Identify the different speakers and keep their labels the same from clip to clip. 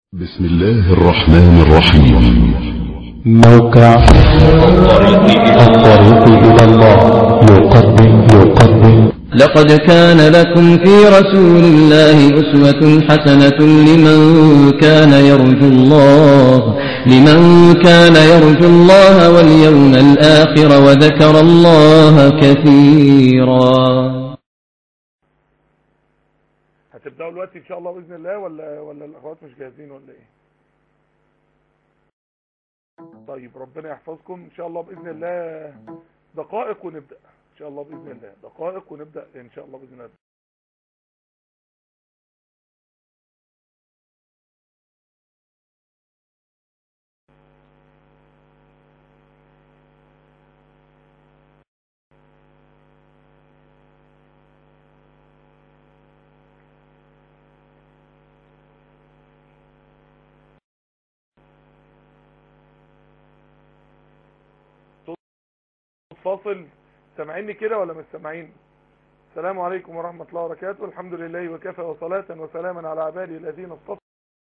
Speaker 1: بسم الله الرحمن الرحيم
Speaker 2: موقع الطريق إلى الله يقدم يقدم
Speaker 3: لقد كان لكم في رسول الله أسوة حسنة لمن كان يرجو الله لمن كان يرجو الله واليوم الآخر وذكر الله كثيرا
Speaker 4: هتبداوا دلوقتي ان شاء الله باذن الله ولا ولا الاخوات مش جاهزين ولا ايه طيب ربنا يحفظكم ان شاء الله باذن الله دقائق ونبدا ان شاء الله باذن الله دقائق ونبدا ان شاء الله باذن الله فاصل سامعيني كده ولا مش سامعين السلام عليكم ورحمة الله وبركاته الحمد لله وكفى وصلاة وسلاما على عبادي الذين اصطفى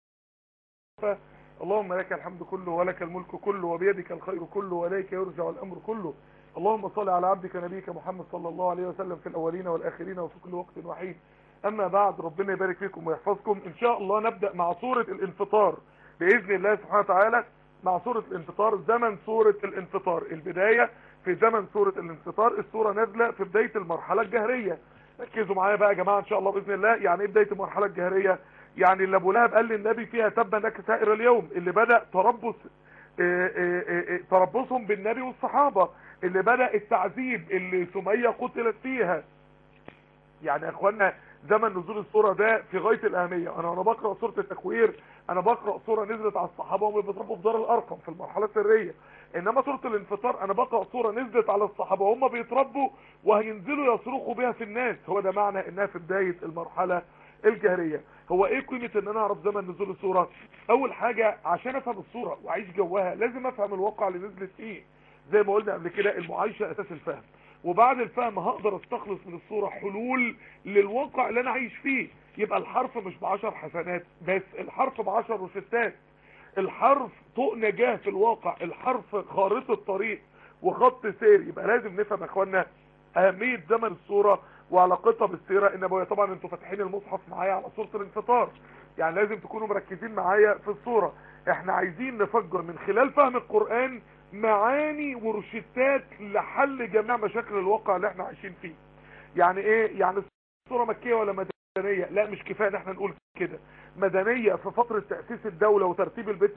Speaker 4: اللهم لك الحمد كله ولك الملك كله وبيدك الخير كله وإليك يرجع الأمر كله اللهم صل على عبدك نبيك محمد صلى الله عليه وسلم في الأولين والآخرين وفي كل وقت وحيد أما بعد ربنا يبارك فيكم ويحفظكم إن شاء الله نبدأ مع سورة الانفطار بإذن الله سبحانه وتعالى مع سورة الانفطار زمن سورة الانفطار البداية في زمن سورة الانفطار السورة نازلة في بداية المرحلة الجهرية ركزوا معايا بقى يا جماعة ان شاء الله بإذن الله يعني ايه بداية المرحلة الجهرية يعني اللي ابو لهب قال للنبي فيها تبا لك سائر اليوم اللي بدأ تربص اه اه اه تربصهم بالنبي والصحابة اللي بدأ التعذيب اللي سمية قتلت فيها يعني يا اخوانا زمن نزول السورة ده في غاية الأهمية أنا وأنا بقرأ سورة التكوير أنا بقرأ سورة نزلت على الصحابة وهم بيضربوا في دار الأرقم في المرحلة السرية إنما سورة الانفطار أنا بقرأ سورة نزلت على الصحابة وهم بيتربوا وهينزلوا يصرخوا بها في الناس هو ده معنى إنها في بداية المرحلة الجهرية هو إيه قيمة إن أنا أعرف زمن نزول السورة أول حاجة عشان أفهم السورة وأعيش جواها لازم أفهم الواقع اللي نزلت فيه زي ما قلنا قبل كده المعايشة أساس الفهم وبعد الفهم هقدر استخلص من الصورة حلول للواقع اللي انا عايش فيه يبقى الحرف مش بعشر حسنات بس الحرف بعشر روشتات الحرف طوق نجاة في الواقع الحرف خارطة طريق وخط سير يبقى لازم نفهم يا اخوانا اهمية زمن الصورة وعلاقتها بالسيرة النبوية طبعا انتوا فاتحين المصحف معايا على صورة الانفطار يعني لازم تكونوا مركزين معايا في الصورة احنا عايزين نفجر من خلال فهم القرآن معاني وروشتات لحل جميع مشاكل الواقع اللي احنا عايشين فيه يعني ايه يعني الصورة مكية ولا مدنية لا مش كفاية ان احنا نقول كده مدنية في فترة تأسيس الدولة وترتيب البيت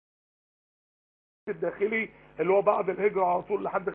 Speaker 4: الداخلي اللي هو بعد الهجرة على طول لحد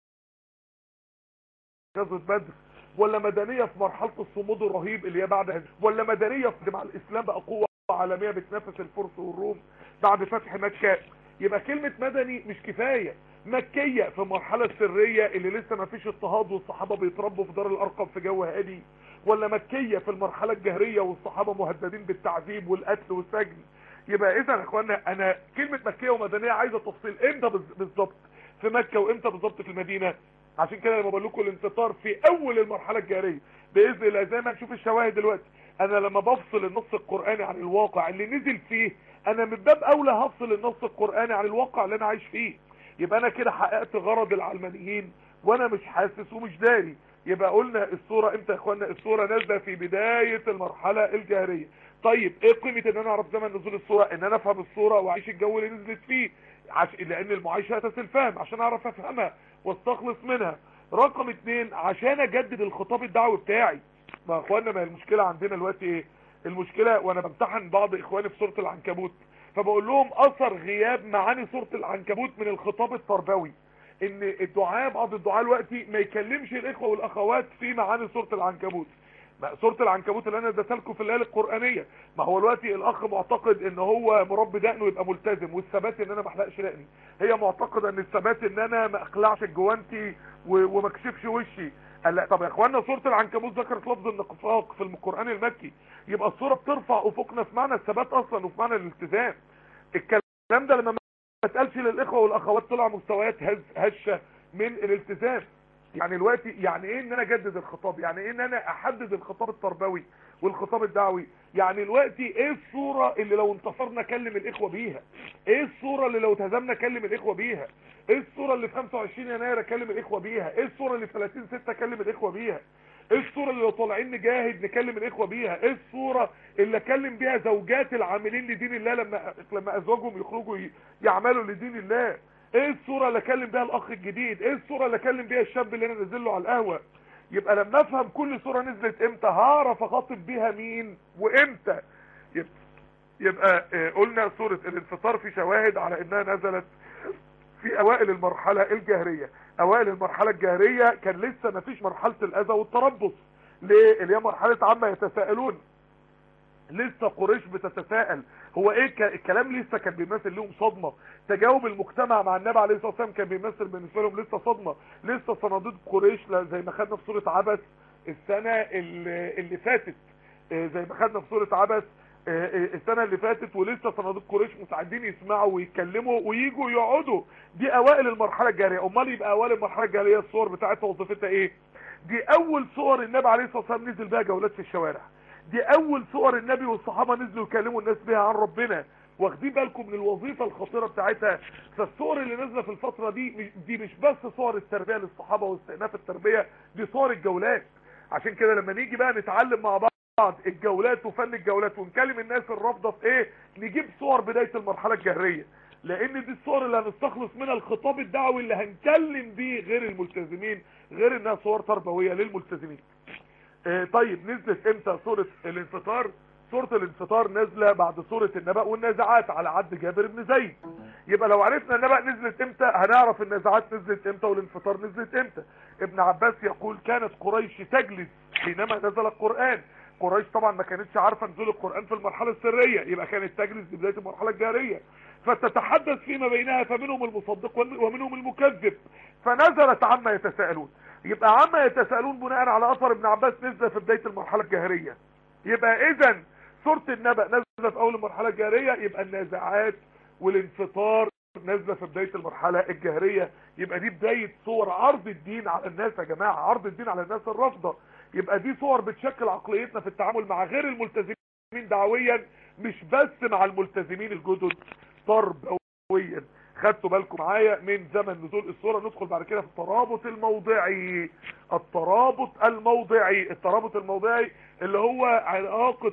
Speaker 4: غزوة بدر ولا مدنية في مرحلة الصمود الرهيب اللي هي بعد هجرة ولا مدنية في مع الاسلام بقى قوة عالمية بتنافس الفرس والروم بعد فتح مكة يبقى كلمة مدني مش كفاية مكية في المرحلة السرية اللي لسه ما فيش اضطهاد والصحابة بيتربوا في دار الارقم في جو هادي ولا مكية في المرحلة الجهرية والصحابة مهددين بالتعذيب والقتل والسجن يبقى اذا يا اخوانا انا كلمة مكية ومدنية عايزة تفصيل امتى بالظبط في مكة وامتى بالظبط في المدينة عشان كده لما بقول لكم الانتصار في اول المرحلة الجهرية باذن الله زي ما نشوف الشواهد دلوقتي انا لما بفصل النص القرآني عن الواقع اللي نزل فيه انا من باب اولى هفصل النص القرآني عن الواقع اللي انا عايش فيه يبقى انا كده حققت غرض العلمانيين وانا مش حاسس ومش داري يبقى قلنا الصورة امتى يا اخوانا الصورة نازلة في بداية المرحلة الجهرية طيب ايه قيمة ان انا اعرف زمن نزول الصورة ان انا افهم الصورة واعيش الجو اللي نزلت فيه عش... لان المعايشة اساس الفهم عشان اعرف افهمها واستخلص منها رقم اتنين عشان اجدد الخطاب الدعوي بتاعي ما يا اخوانا ما المشكلة عندنا دلوقتي ايه المشكلة وانا بمتحن بعض اخواني في سورة العنكبوت فبقول لهم اثر غياب معاني سورة العنكبوت من الخطاب التربوي ان الدعاء بعض الدعاء دلوقتي ما يكلمش الاخوة والاخوات في معاني سورة العنكبوت سورة العنكبوت اللي انا اديتها لكم في الايه القرانيه ما هو دلوقتي الاخ معتقد ان هو مربي دقنه يبقى ملتزم والثبات ان انا ما احلقش دقني هي معتقده ان الثبات ان انا ما اقلعش الجوانتي وما اكشفش وشي قال لا طب يا اخوانا سوره العنكبوت ذكرت لفظ النفاق في القران المكي يبقى السوره بترفع افقنا في معنى الثبات اصلا وفي معنى الالتزام الكلام ده لما ما اتقالش للاخوه والاخوات طلع مستويات هز هشه من الالتزام يعني دلوقتي يعني ايه ان انا اجدد الخطاب يعني ايه ان انا احدد الخطاب التربوي والخطاب الدعوي يعني دلوقتي ايه الصورة اللي لو انتصرنا كلم الاخوة بيها ايه الصورة اللي لو اتهزمنا كلم الاخوة بيها ايه الصورة اللي في 25 يناير اكلم الاخوة بيها ايه الصورة اللي في 30 6 اكلم الاخوة بيها ايه الصورة اللي لو طالعين نجاهد نكلم الاخوة بيها ايه الصورة اللي اكلم بيها زوجات العاملين لدين الله لما لما ازواجهم يخرجوا ي- يعملوا لدين الله ايه الصورة اللي اكلم بيها الاخ الجديد ايه الصورة اللي اكلم بيها الشاب اللي انا نازل له على القهوة يبقى لما افهم كل صورة نزلت امتى هعرف اخاطب بيها مين وامتى يبقى, يبقى آه، قلنا سورة الانفطار في شواهد على انها نزلت في اوائل المرحلة الجهرية اوائل المرحلة الجهرية كان لسه ما فيش مرحلة الاذى والتربص ليه اللي هي مرحلة عامة يتساءلون لسه قريش بتتساءل هو ايه ك- الكلام لسه كان بيمثل لهم صدمة تجاوب المجتمع مع النبي عليه الصلاة والسلام كان بيمثل بالنسبة لهم لسه صدمة لسه صناديق قريش لا- زي ما خدنا في سورة عبس السنة اللي, اللي فاتت آه، زي ما خدنا في سورة عبس آه، آه، السنة اللي فاتت ولسه صناديق قريش مستعدين يسمعوا ويتكلموا ويجوا يقعدوا دي اوائل المرحلة الجارية امال يبقى اوائل المرحلة الجارية الصور بتاعتها وظيفتها ايه دي اول صور النبي عليه الصلاة والسلام نزل بها جولات في الشوارع دي اول صور النبي والصحابة نزلوا يكلموا الناس بها عن ربنا واخدين بالكم من الوظيفة الخطيرة بتاعتها فالصور اللي نازله في الفترة دي مش- دي مش بس صور التربية للصحابة واستئناف التربية دي صور الجولات عشان كده لما نيجي بقى نتعلم مع بعض الجولات وفن الجولات ونكلم الناس الرافضة في ايه نجيب صور بداية المرحلة الجهرية لان دي الصور اللي هنستخلص منها الخطاب الدعوي اللي هنكلم بيه غير الملتزمين غير انها صور تربوية للملتزمين آه، طيب نزلت امتى سورة الانفطار سورة الانفطار نازلة بعد سورة النبأ والنازعات على عد جابر بن زيد يبقى لو عرفنا النبأ نزلت امتى هنعرف النازعات نزلت امتى والانفطار نزلت امتى ابن عباس يقول كانت قريش تجلس حينما نزل القرآن قريش طبعا ما كانتش عارفة نزول القرآن في المرحلة السرية يبقى كانت تجلس بداية المرحلة الجارية فتتحدث فيما بينها فمنهم المصدق ومنهم المكذب فنزلت عما يتساءلون يبقى عما يتساءلون بناء على اثر ابن عباس نزل في بداية المرحلة الجاهرية يبقى اذا سورة النبأ نزل في اول المرحلة الجاهرية يبقى النازعات والانفطار نازله في بدايه المرحله الجاهريه يبقى دي بدايه صور عرض الدين على الناس يا جماعه عرض الدين على الناس الرافضه يبقى دي صور بتشكل عقليتنا في التعامل مع غير الملتزمين دعويا مش بس مع الملتزمين الجدد تربويا خدتوا بالكم معايا من زمن نزول الصورة ندخل بعد كده في الترابط الموضعي الترابط الموضعي الترابط الموضعي اللي هو علاقة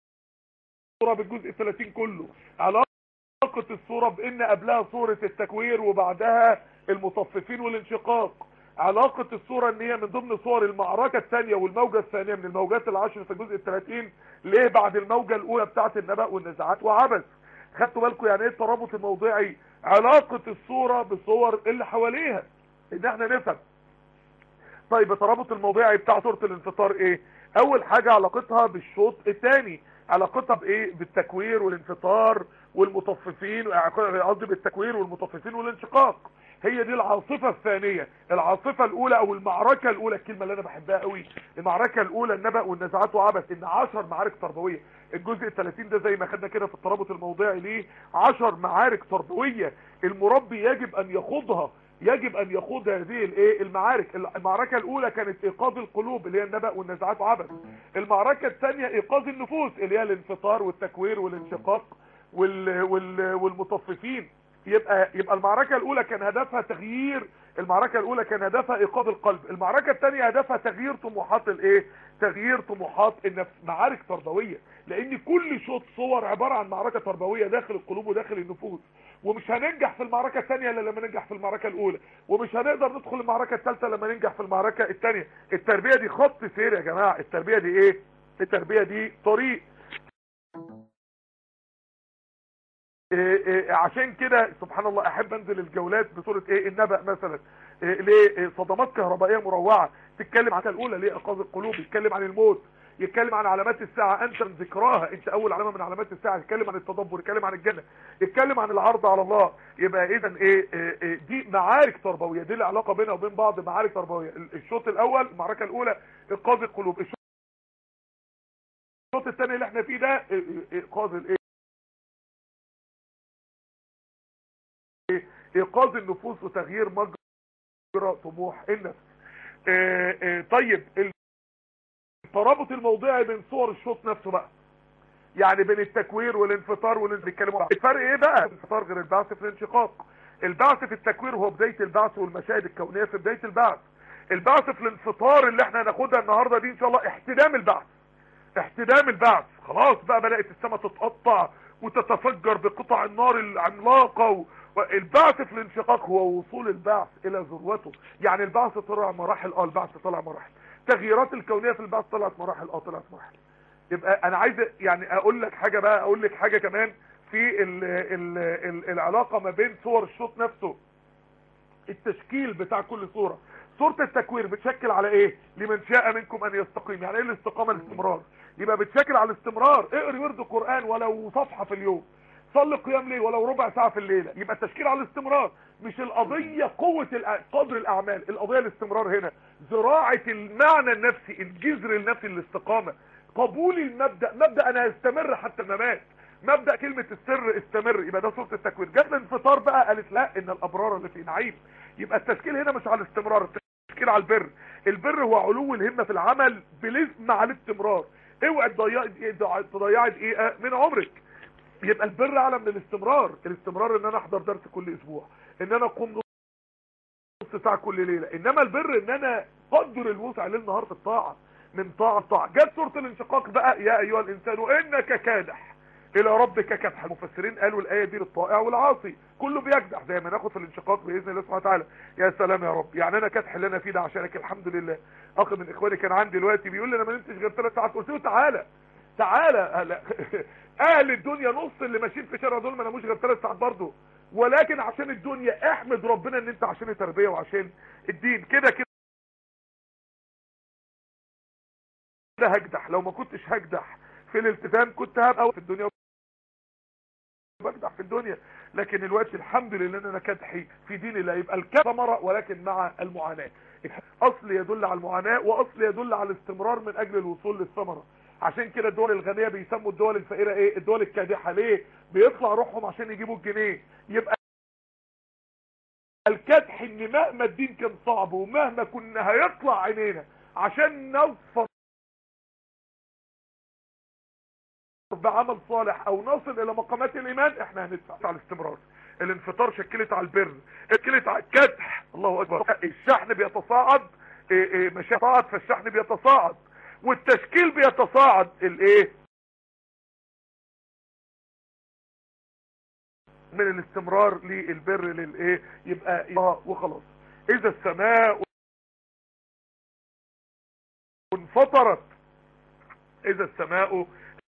Speaker 4: الصورة بالجزء الثلاثين كله علاقة الصورة بان قبلها صورة التكوير وبعدها المطففين والانشقاق علاقة الصورة ان هي من ضمن صور المعركة الثانية والموجة الثانية من الموجات العشر في الجزء الثلاثين ليه بعد الموجة الاولى بتاعت النبأ والنزاعات وعبث خدتوا بالكم يعني ايه الترابط الموضعي علاقة الصورة بالصور اللي حواليها ان احنا نفهم طيب الترابط الموضعي بتاع صورة الانفطار ايه اول حاجة علاقتها بالشوط الثاني علاقتها بايه بالتكوير والانفطار والمطففين قصدي بالتكوير والمطففين والانشقاق هي دي العاصفة الثانية العاصفة الاولى او المعركة الاولى الكلمة اللي انا بحبها قوي المعركة الاولى النبأ والنزاعات وعبث ان 10 معارك تربوية الجزء ال30 ده زي ما خدنا كده في الترابط الموضعي ليه 10 معارك تربوية المربي يجب ان يخوضها يجب ان يخوض هذه الايه المعارك المعركة الاولى كانت ايقاظ القلوب اللي هي النبأ والنزاعات وعبث المعركة الثانية ايقاظ النفوس اللي هي الانفطار والتكوير والانشقاق وال وال والمطففين يبقى يبقى المعركة الاولى كان هدفها تغيير المعركة الاولى كان هدفها ايقاظ القلب المعركة الثانية هدفها تغيير طموحات الايه تغيير طموحات النفس معارك تربوية لان كل شوط صور عبارة عن معركة تربوية داخل القلوب وداخل النفوس ومش هننجح في المعركة الثانية الا لما ننجح في المعركة الاولى ومش هنقدر ندخل المعركة الثالثة لما ننجح في المعركة الثانية التربية دي خط سير يا جماعة التربية دي ايه التربية دي طريق إيه إيه عشان كده سبحان الله احب انزل الجولات بصورة ايه النبأ مثلا إيه ليه صدمات كهربائية مروعة تتكلم عن الاولى ليه ايقاظ القلوب يتكلم عن الموت يتكلم عن علامات الساعة انت من ذكراها انت اول علامة من علامات الساعة يتكلم عن التدبر يتكلم عن الجنة يتكلم عن العرض على الله يبقى اذا ايه, إيه, إيه دي معارك تربوية دي العلاقة بينها وبين بعض معارك تربوية الشوط الاول المعركة الاولى ايقاظ القلوب الشوط الثاني اللي احنا فيه ده ايقاظ الايه ايقاظ النفوس وتغيير مجرى طموح النفس اه اه طيب الترابط الموضعي بين صور الشوط نفسه بقى يعني بين التكوير والانفطار والانفطار الفرق ايه بقى الانفطار غير البعث في الانشقاق البعث في التكوير هو بداية البعث والمشاهد الكونية في بداية البعث البعث في الانفطار اللي احنا هناخدها النهاردة دي ان شاء الله احتدام البعث احتدام البعث خلاص بقى بدأت السماء تتقطع وتتفجر بقطع النار العملاقة و... البعث في الانشقاق هو وصول البعث الى ذروته يعني البعث طلع مراحل اه البعث طلع مراحل تغييرات الكونية في البعث طلعت مراحل اه طلعت مراحل يبقى انا عايز يعني اقول لك حاجة بقى اقول لك حاجة كمان في ال ال ال العلاقة ما بين صور الشوط نفسه التشكيل بتاع كل صورة صورة التكوير بتشكل على ايه لمن شاء منكم ان يستقيم يعني ايه الاستقامة الاستمرار يبقى بتشكل على الاستمرار اقري ورد القرآن ولو صفحة في اليوم صلي قيام ليل ولو ربع ساعة في الليلة يبقى التشكيل على الاستمرار مش القضية قوة الأ- قدر الاعمال القضية الاستمرار هنا زراعة المعنى النفسي الجذر النفسي للاستقامة قبول المبدأ مبدأ انا هستمر حتى الممات مبدأ كلمة السر استمر يبقى ده صورة التكوير جت الانفطار بقى قالت لا ان الابرار اللي في نعيم يبقى التشكيل هنا مش على الاستمرار التشكيل على البر البر هو علو الهمة في العمل بلزم على الاستمرار اوعى تضيعي تضيعي دقيقة من عمرك يبقى البر اعلى من الاستمرار الاستمرار ان انا احضر درس كل اسبوع ان انا اقوم نص ساعة كل ليلة انما البر ان انا قدر الوسع ليل نهار في الطاعة من طاعة طاعة جت سورة الانشقاق بقى يا ايها الانسان انك كادح الى ربك كدح المفسرين قالوا الايه دي للطائع والعاصي كله بيكدح زي ما ناخد في الانشقاق باذن الله سبحانه وتعالى يا سلام يا رب يعني انا كدح اللي انا فيه ده عشانك الحمد لله اخ من اخواني كان عندي دلوقتي بيقول لي انا ما نمتش غير ثلاث ساعات قلت له تعالى تعالى هلا اهل الدنيا نص اللي ماشيين في شارع دول ما ناموش غير ثلاث ساعات برضه ولكن عشان الدنيا احمد ربنا ان انت عشان التربيه وعشان الدين كده كده ده هجدح لو ما كنتش هجدح في الالتزام كنت هبقى في الدنيا بجدح في الدنيا لكن الوقت الحمد لله ان انا كدحي في دين الله يبقى الكدح ثمره ولكن مع المعاناه اصل يدل على المعاناه واصل يدل على الاستمرار من اجل الوصول للثمره عشان كده الدول الغنيه بيسموا الدول الفقيره ايه الدول الكادحه ليه بيطلع روحهم عشان يجيبوا الجنيه يبقى الكدح ان مهما الدين كان صعب ومهما كنا هيطلع عينينا عشان نوفر بعمل صالح او نصل الى مقامات الايمان احنا هندفع على الاستمرار الانفطار شكلت على البر شكلت على الكدح الله اكبر الشحن بيتصاعد إيه إيه مش يتصاعد فالشحن بيتصاعد والتشكيل بيتصاعد الايه من الاستمرار للبر للايه يبقى اه وخلاص اذا السماء انفطرت اذا السماء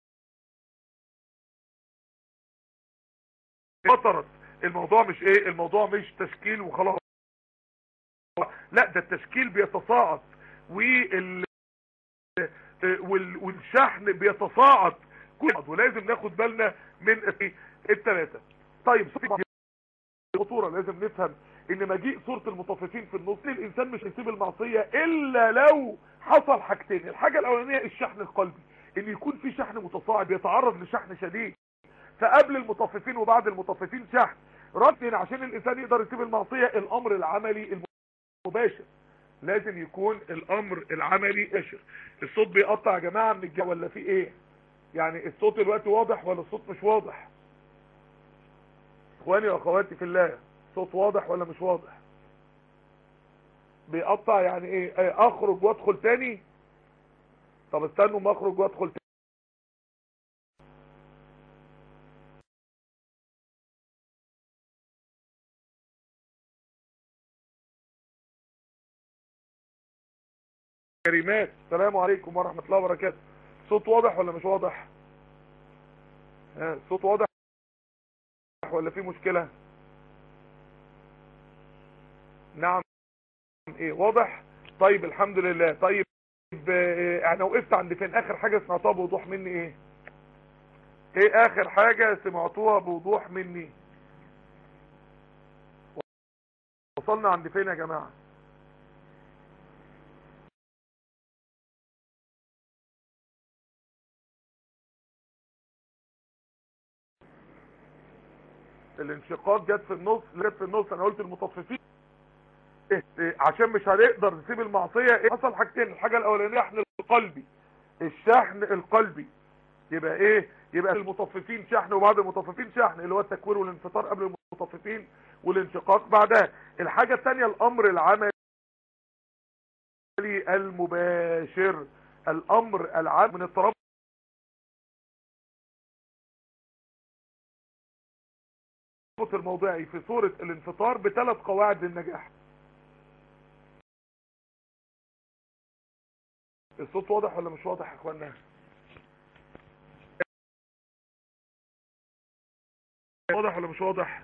Speaker 4: فطرت الموضوع مش ايه الموضوع مش تشكيل وخلاص لا ده التشكيل بيتصاعد وال وال- والشحن بيتصاعد كل- ولازم ناخد بالنا من الثلاثه طيب خطوره لازم نفهم ان مجيء سوره المطففين في النص الانسان مش هيسيب المعصيه الا لو حصل حاجتين الحاجه الاولانيه الشحن القلبي ان يكون في شحن متصاعد يتعرض لشحن شديد فقبل المطففين وبعد المطففين شحن ركن عشان الانسان يقدر يسيب المعصيه الامر العملي المباشر لازم يكون الامر العملي مباشر الصوت بيقطع يا جماعه من الجو ولا في ايه يعني الصوت دلوقتي واضح ولا الصوت مش واضح اخواني واخواتي في الله صوت واضح ولا مش واضح بيقطع يعني ايه إيه، اخرج وادخل تاني طب استنوا ما اخرج وادخل تاني كريمات السلام عليكم ورحمة الله وبركاته صوت واضح ولا مش واضح ها صوت واضح ولا في مشكلة نعم ايه واضح طيب الحمد لله طيب آه، انا وقفت عند فين اخر حاجة سمعتوها بوضوح مني ايه ايه اخر حاجة سمعتوها بوضوح مني وصلنا عند فين يا جماعة الانشقاق جت في النص جت في النص انا قلت المطففين إيه إيه عشان مش هنقدر نسيب المعصيه إيه حصل حاجتين الحاجه الاولانيه الشحن القلبي الشحن القلبي يبقى ايه يبقى المطففين شحن وبعد المطففين شحن اللي هو التكوير والانفطار قبل المطففين والانشقاق بعدها الحاجة الثانية الامر العملي المباشر الامر العام من الترابط الموضعي في صورة الانفطار بثلاث قواعد للنجاح الصوت واضح ولا مش واضح يا اخوانا واضح ولا مش واضح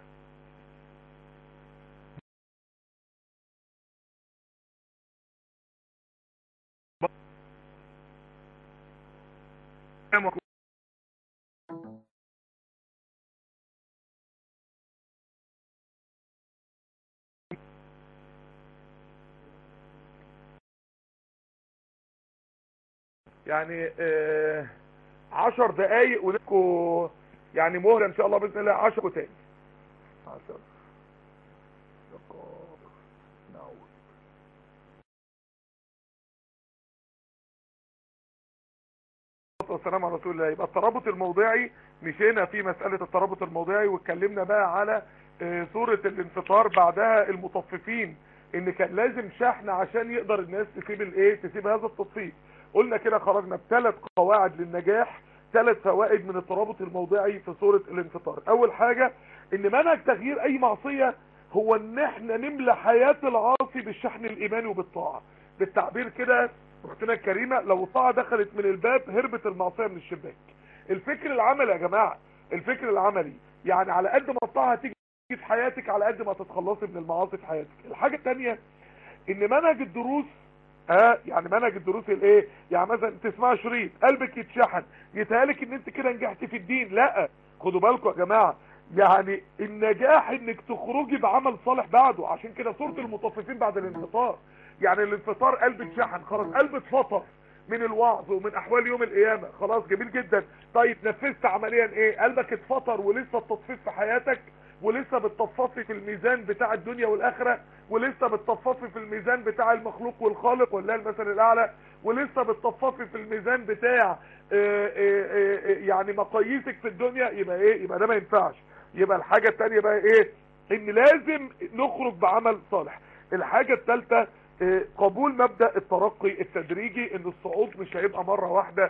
Speaker 4: يعني آه عشر دقايق ولكم يعني مهلة ان شاء الله باذن الله عشر تاني عشر دقائق نعود والسلام على رسول الله يبقى الترابط الموضعي مشينا في مسألة الترابط الموضعي واتكلمنا بقى على آه صورة الانفطار بعدها المطففين ان كان لازم شحن عشان يقدر الناس تسيب الايه تسيب هذا التطفيف قلنا كده خرجنا بثلاث قواعد للنجاح ثلاث فوائد من الترابط الموضعي في صورة الانفطار اول حاجة ان منهج تغيير اي معصية هو ان احنا نملى حياة العاصي بالشحن الايماني وبالطاعة بالتعبير كده اختنا الكريمة لو الطاعة دخلت من الباب هربت المعصية من الشباك الفكر العملي يا جماعة الفكر العملي يعني على قد ما الطاعة تيجي في حياتك على قد ما تتخلصي من المعاصي في حياتك الحاجة الثانية ان منهج الدروس اه يعني منهج الدروس الايه يعني مثلا تسمع شريط قلبك يتشحن يتهالك ان انت كده نجحت في الدين لا خدوا بالكم يا جماعه يعني النجاح انك تخرجي بعمل صالح بعده عشان كده سوره المطففين بعد الانفطار يعني الانفطار قلب اتشحن خلاص قلب اتفطر من الوعظ ومن احوال يوم القيامه خلاص جميل جدا طيب نفذت عمليا ايه قلبك اتفطر ولسه التطفيف في حياتك ولسه بتطففي في الميزان بتاع الدنيا والاخره ولسه بتطففي في الميزان بتاع المخلوق والخالق والله المثل الاعلى ولسه بتطففي في الميزان بتاع آآ آآ يعني مقاييسك في الدنيا يبقى ايه يبقى ده ما ينفعش يبقى الحاجه الثانيه بقى ايه ان لازم نخرج بعمل صالح الحاجه الثالثه قبول مبدا الترقي التدريجي ان الصعود مش هيبقى مره واحده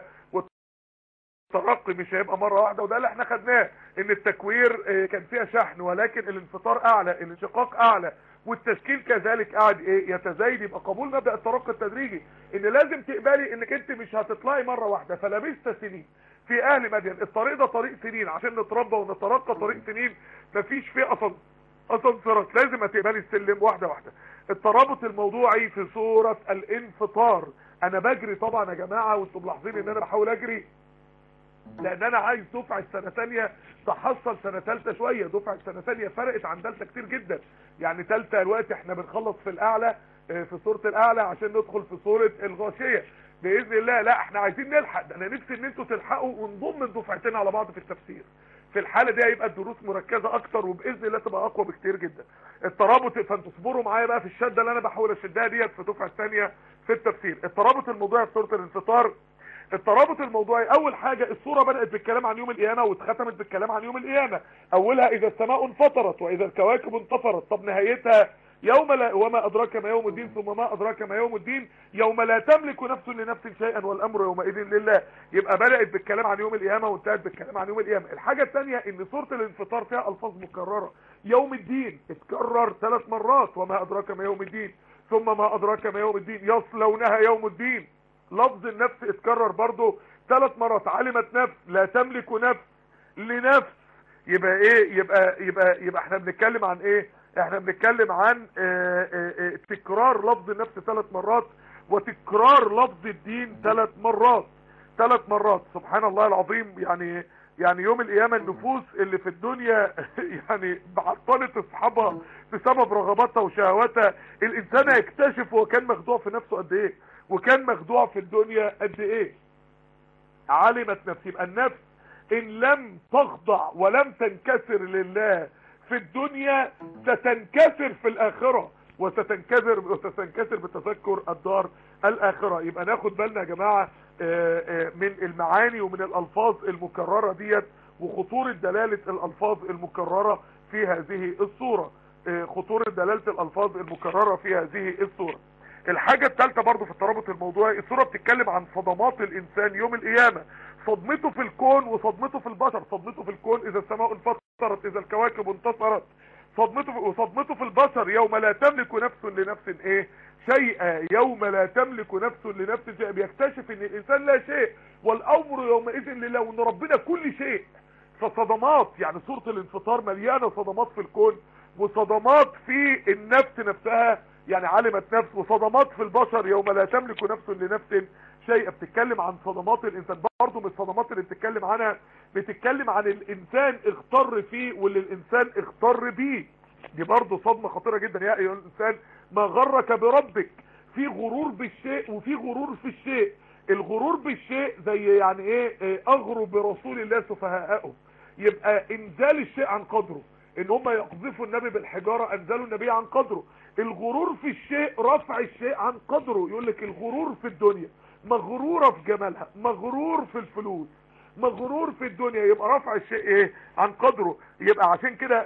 Speaker 4: الترقي مش هيبقى مرة واحدة وده اللي احنا خدناه ان التكوير كان فيها شحن ولكن الانفطار اعلى الانشقاق اعلى والتشكيل كذلك قاعد ايه يتزايد يبقى قبول مبدأ الترقي التدريجي ان لازم تقبلي انك انت مش هتطلعي مرة واحدة فلبست سنين في اهل مدين الطريق ده طريق سنين عشان نتربى ونترقى طريق سنين مفيش فيه اصلا اسانسيرات لازم هتقبلي السلم واحدة واحدة الترابط الموضوعي في صورة الانفطار انا بجري طبعا يا جماعة وانتم ملاحظين ان انا بحاول اجري لان انا عايز دفعه سنه ثانيه تحصل سنه ثالثه شويه دفعه سنه ثانيه فرقت عن ثالثه كتير جدا يعني ثالثه دلوقتي احنا بنخلص في الاعلى في صوره الاعلى عشان ندخل في صوره الغاشيه باذن الله لا احنا عايزين نلحق ده انا نفسي ان انتوا تلحقوا ونضم الدفعتين على بعض في التفسير في الحاله دي هيبقى الدروس مركزه اكتر وباذن الله تبقى اقوى بكتير جدا الترابط فانتوا اصبروا معايا بقى في الشده اللي انا بحاول اشدها ديت في الدفعه الثانيه في التفسير الترابط الموضوعي في سوره الانفطار الترابط الموضوعي اول حاجة الصورة بدأت بالكلام عن يوم القيامة واتختمت بالكلام عن يوم القيامة اولها اذا السماء انفطرت واذا الكواكب انتفرت طب نهايتها يوم لا وما ادراك ما يوم الدين ثم ما ادراك ما يوم الدين يوم لا تملك نفس لنفس شيئا والامر يومئذ لله يبقى بدأت بالكلام عن يوم القيامة وانتهت بالكلام عن يوم القيامة الحاجة الثانية ان سورة الانفطار فيها الفاظ مكررة يوم الدين اتكرر ثلاث مرات وما ادراك ما يوم الدين ثم ما ادراك ما يوم الدين يصلونها يوم الدين لفظ النفس اتكرر برضو ثلاث مرات علمت نفس لا تملك نفس لنفس يبقى ايه يبقى يبقى يبقى احنا بنتكلم عن ايه احنا بنتكلم عن اه اه اه تكرار لفظ النفس ثلاث مرات وتكرار لفظ الدين ثلاث مرات ثلاث مرات سبحان الله العظيم يعني يعني يوم القيامة النفوس اللي في الدنيا يعني بعطلت اصحابها بسبب رغباتها وشهواتها الانسان هيكتشف هو كان مخدوع في نفسه قد ايه وكان مخدوع في الدنيا قد ايه علمت نفسي يبقى النفس ان لم تخضع ولم تنكسر لله في الدنيا ستنكسر في الاخرة وستنكسر وستنكسر بتذكر الدار الاخرة يبقى ناخد بالنا يا جماعة من المعاني ومن الالفاظ المكررة ديت وخطورة دلالة الالفاظ المكررة في هذه الصورة خطورة دلالة الالفاظ المكررة في هذه الصورة الحاجة الثالثة برضو في الترابط الموضوعي الصورة بتتكلم عن صدمات الانسان يوم القيامة صدمته في الكون وصدمته في البشر صدمته في الكون اذا السماء انفطرت اذا الكواكب انتصرت صدمته وصدمته في البشر يوم لا تملك نفس لنفس ايه شيئا يوم لا تملك نفس لنفس شيئا بيكتشف ان الانسان لا شيء والامر يومئذ لله وان ربنا كل شيء فصدمات يعني صورة الانفطار مليانة صدمات في الكون وصدمات في النفس نفسها يعني علمت نفس وصدمات في البشر يوم لا تملك نفس لنفس شيء بتتكلم عن صدمات الانسان برضه من الصدمات اللي بتتكلم عنها بتتكلم عن الانسان اغتر فيه واللي الانسان اغتر بيه دي برضه صدمة خطيرة جدا يا ايها الانسان ما غرك بربك في غرور بالشيء وفي غرور في الشيء الغرور بالشيء زي يعني ايه اغروا برسول الله سفهاءهم يبقى انزال الشيء عن قدره ان هم يقذفوا النبي بالحجارة انزلوا النبي عن قدره الغرور في الشيء رفع الشيء عن قدره يقول لك الغرور في الدنيا مغرورة في جمالها مغرور في الفلوس مغرور في الدنيا يبقى رفع الشيء ايه عن قدره يبقى عشان كده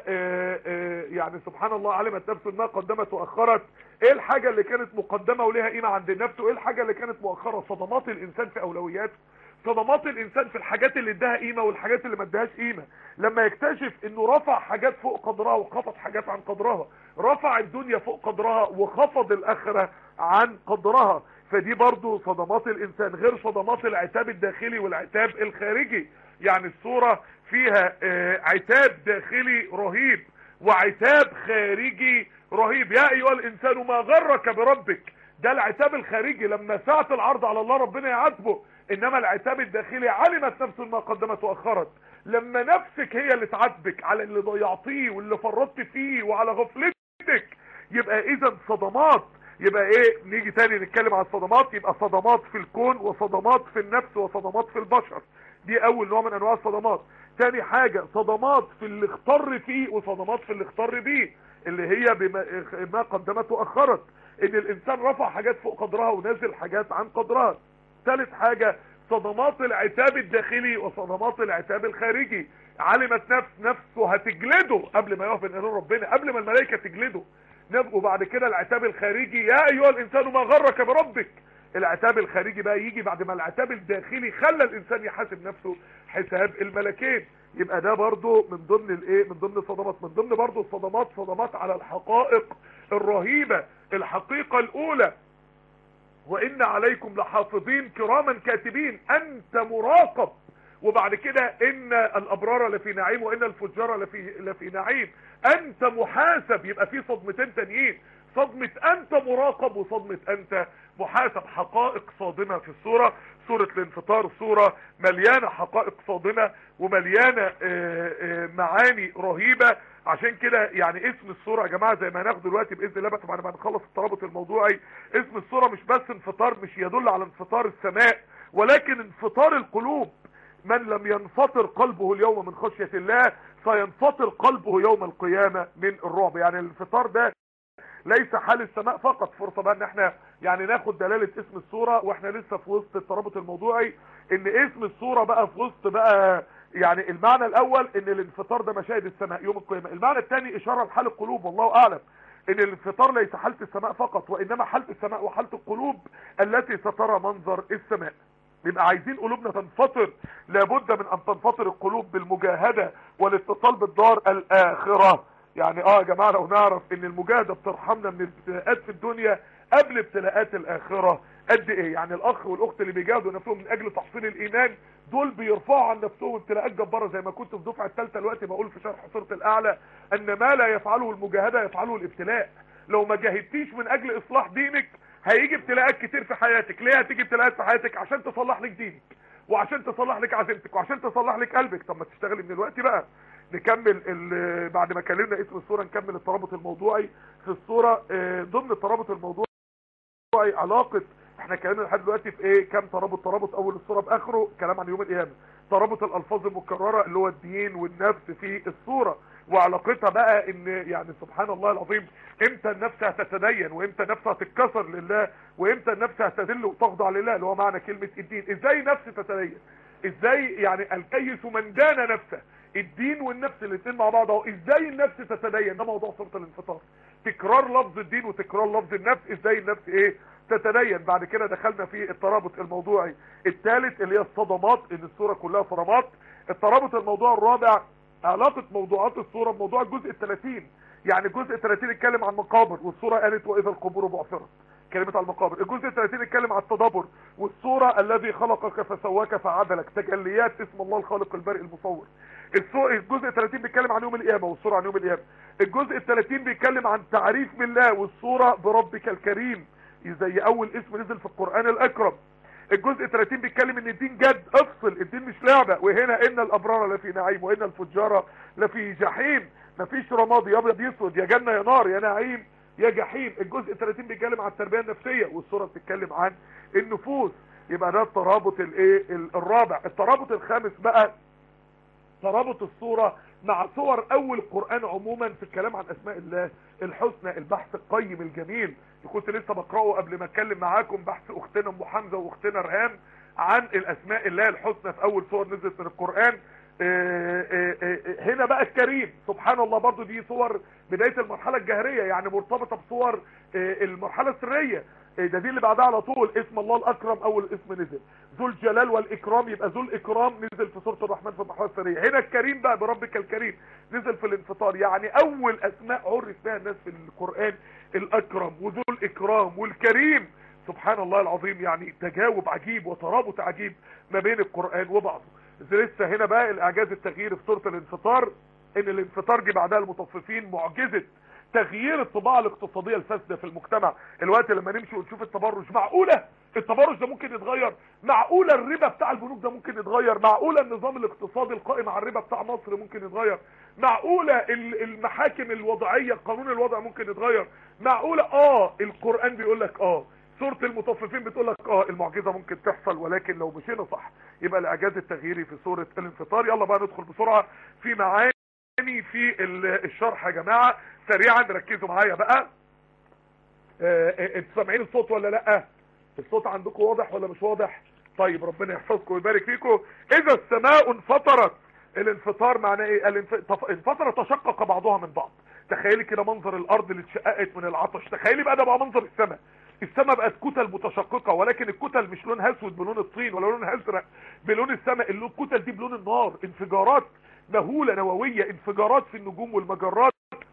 Speaker 4: يعني سبحان الله علمت نفس ما قدمت واخرت ايه الحاجة اللي كانت مقدمة وليها قيمة عند النفس وايه الحاجة اللي كانت مؤخرة صدمات الانسان في اولوياته صدمات الانسان في الحاجات اللي اداها قيمة والحاجات اللي ما اداهاش قيمة لما يكتشف انه رفع حاجات فوق قدرها وخفض حاجات عن قدرها رفع الدنيا فوق قدرها وخفض الاخرة عن قدرها فدي برضو صدمات الانسان غير صدمات العتاب الداخلي والعتاب الخارجي يعني الصورة فيها عتاب داخلي رهيب وعتاب خارجي رهيب يا ايها الانسان ما غرك بربك ده العتاب الخارجي لما ساعة العرض على الله ربنا يعاتبه انما العتاب الداخلي علمت نفس ما قدمت واخرت لما نفسك هي اللي تعاتبك على اللي ضيعتيه واللي فرطت فيه وعلى غفلتك يبقى اذا صدمات يبقى ايه نيجي تاني نتكلم عن الصدمات يبقى صدمات في الكون وصدمات في النفس وصدمات في البشر دي اول نوع من انواع الصدمات تاني حاجة صدمات في اللي اختر فيه وصدمات في اللي اختر بيه اللي هي بما ما قدمت واخرت ان الانسان رفع حاجات فوق قدرها ونزل حاجات عن قدرها ثالث حاجة صدمات العتاب الداخلي وصدمات العتاب الخارجي علمت نفس نفسه هتجلده قبل ما يقف بين ربنا قبل ما الملائكة تجلده وبعد كده العتاب الخارجي يا ايها الانسان ما غرك بربك العتاب الخارجي بقى يجي بعد ما العتاب الداخلي خلى الانسان يحاسب نفسه حساب الملكين يبقى ده برضو من ضمن الايه من ضمن الصدمات من ضمن برضو الصدمات صدمات على الحقائق الرهيبة الحقيقة الاولى وان عليكم لحافظين كراما كاتبين انت مراقب وبعد كده ان الابرار لفي نعيم وان الفجار لفي لفي نعيم انت محاسب يبقى في صدمتين تانيين صدمة انت مراقب وصدمة انت محاسب حقائق صادمة في الصورة صورة الانفطار صورة مليانة حقائق صادمة ومليانة معاني رهيبة عشان كده يعني اسم الصورة يا جماعة زي ما هناخد دلوقتي بإذن الله بعد ما نخلص الترابط الموضوعي اسم الصورة مش بس انفطار مش يدل على انفطار السماء ولكن انفطار القلوب من لم ينفطر قلبه اليوم من خشية الله سينفطر قلبه يوم القيامة من الرعب يعني الانفطار ده ليس حال السماء فقط فرصة بقى ان احنا يعني ناخد دلالة اسم الصورة واحنا لسه في وسط الترابط الموضوعي ان اسم الصورة بقى في وسط بقى يعني المعنى الاول ان الانفطار ده مشاهد السماء يوم القيامة المعنى الثاني اشارة لحال القلوب والله اعلم ان الانفطار ليس حالة السماء فقط وانما حالة السماء وحالة القلوب التي سترى منظر السماء يبقى عايزين قلوبنا تنفطر لابد من ان تنفطر القلوب بالمجاهدة والاتصال بالدار الاخرة يعني اه يا جماعة لو نعرف ان المجاهدة بترحمنا من الابتلاءات في الدنيا قبل ابتلاءات الاخرة قد ايه يعني الاخ والاخت اللي بيجاهدوا نفسهم من اجل تحصيل الايمان دول بيرفعوا عن نفسهم ابتلاءات جبارة زي ما كنت في دفعة الثالثة دلوقتي بقول في شرح سورة الاعلى ان ما لا يفعله المجاهدة يفعله الابتلاء لو ما جاهدتيش من اجل اصلاح دينك هيجي ابتلاءات كتير في حياتك ليه هتيجي ابتلاءات في حياتك عشان تصلح لك دينك وعشان تصلح لك عزيمتك وعشان تصلح لك قلبك طب ما تشتغلي من الوقت بقى نكمل بعد ما كلمنا اسم الصورة نكمل الترابط الموضوعي في الصورة ضمن الترابط الموضوعي علاقة احنا اتكلمنا لحد دلوقتي في ايه كام ترابط ترابط اول الصورة باخره كلام عن يوم القيامة ترابط الالفاظ المكرره اللي هو الدين والنفس في الصوره وعلاقتها بقى ان يعني سبحان الله العظيم امتى النفس هتتدين وامتى النفس هتتكسر لله وامتى النفس هتذل وتخضع لله اللي هو معنى كلمه الدين ازاي نفس تتدين ازاي يعني الكيس من دان نفسه الدين والنفس الاثنين مع بعض اهو ازاي النفس تتدين ده موضوع صوره الانفطار تكرار لفظ الدين وتكرار لفظ النفس ازاي النفس ايه تتدين بعد كده دخلنا في الترابط الموضوعي الثالث اللي هي الصدمات ان الصوره كلها صدمات الترابط الموضوع الرابع علاقه موضوعات الصوره بموضوع الجزء ال30 يعني الجزء ال30 اتكلم عن مقابر والصوره قالت واذا القبور بعثرت كلمة على المقابر الجزء ال30 اتكلم عن التدبر والصورة الذي خلقك فسواك فعدلك تجليات اسم الله الخالق البارئ المصور الجزء ال30 بيتكلم عن يوم القيامة والصورة عن يوم القيامة الجزء ال30 بيتكلم عن تعريف بالله والصورة بربك الكريم زي اول اسم نزل في القرآن الاكرم الجزء 30 بيتكلم ان الدين جد افصل الدين مش لعبة وهنا ان الابرار لفي نعيم وان الفجار لفي جحيم مفيش رمادي يا ابيض يسود يا جنة يا نار يا نعيم يا جحيم الجزء 30 بيتكلم عن التربية النفسية والصورة بتتكلم عن النفوس يبقى ده الترابط الايه الرابع الترابط الخامس بقى ترابط الصورة مع صور اول القرآن عموما في الكلام عن اسماء الله الحسنى البحث القيم الجميل كنت لسه بقرأه قبل ما اتكلم معاكم بحث اختنا ام حمزة واختنا رهام عن الاسماء الله الحسنى في اول صور نزلت من القرآن اه اه اه هنا بقى الكريم سبحان الله برضو دي صور بداية المرحلة الجهرية يعني مرتبطة بصور المرحلة السرية ده دي اللي بعدها على طول اسم الله الاكرم اول اسم نزل ذو الجلال والاكرام يبقى ذو الاكرام نزل في سوره الرحمن في المرحله السريه هنا الكريم بقى بربك الكريم نزل في الانفطار يعني اول اسماء عرف بها الناس في القران الاكرم وذو الاكرام والكريم سبحان الله العظيم يعني تجاوب عجيب وترابط عجيب ما بين القران وبعضه لسه هنا بقى الاعجاز التغيير في سوره الانفطار ان الانفطار جه بعدها المطففين معجزه تغيير الطباعه الاقتصاديه الفاسده في المجتمع الوقت لما نمشي ونشوف التبرج معقوله التبرج ده ممكن يتغير معقوله الربا بتاع البنوك ده ممكن يتغير معقوله النظام الاقتصادي القائم على الربا بتاع مصر ممكن يتغير معقوله المحاكم الوضعيه القانون الوضعي ممكن يتغير معقوله اه القران بيقول لك اه سوره المطففين بتقول لك اه المعجزه ممكن تحصل ولكن لو مشينا صح يبقى الاعجاز التغييري في سوره الانفطار يلا بقى ندخل بسرعه في معاني في الشرح يا جماعه سريعا ركزوا معايا بقى انتوا سامعين الصوت ولا لا الصوت عندكم واضح ولا مش واضح طيب ربنا يحفظكم ويبارك فيكم اذا السماء انفطرت الانفطار معناه ايه انفطر تشقق بعضها من بعض تخيلي كده منظر الارض اللي اتشققت من العطش تخيلي بقى ده بقى منظر السماء السماء بقت كتل متشققه ولكن الكتل مش لونها اسود بلون الطين ولا لونها ازرق بلون السماء اللي الكتل دي بلون النار انفجارات مهوله نوويه انفجارات في النجوم والمجرات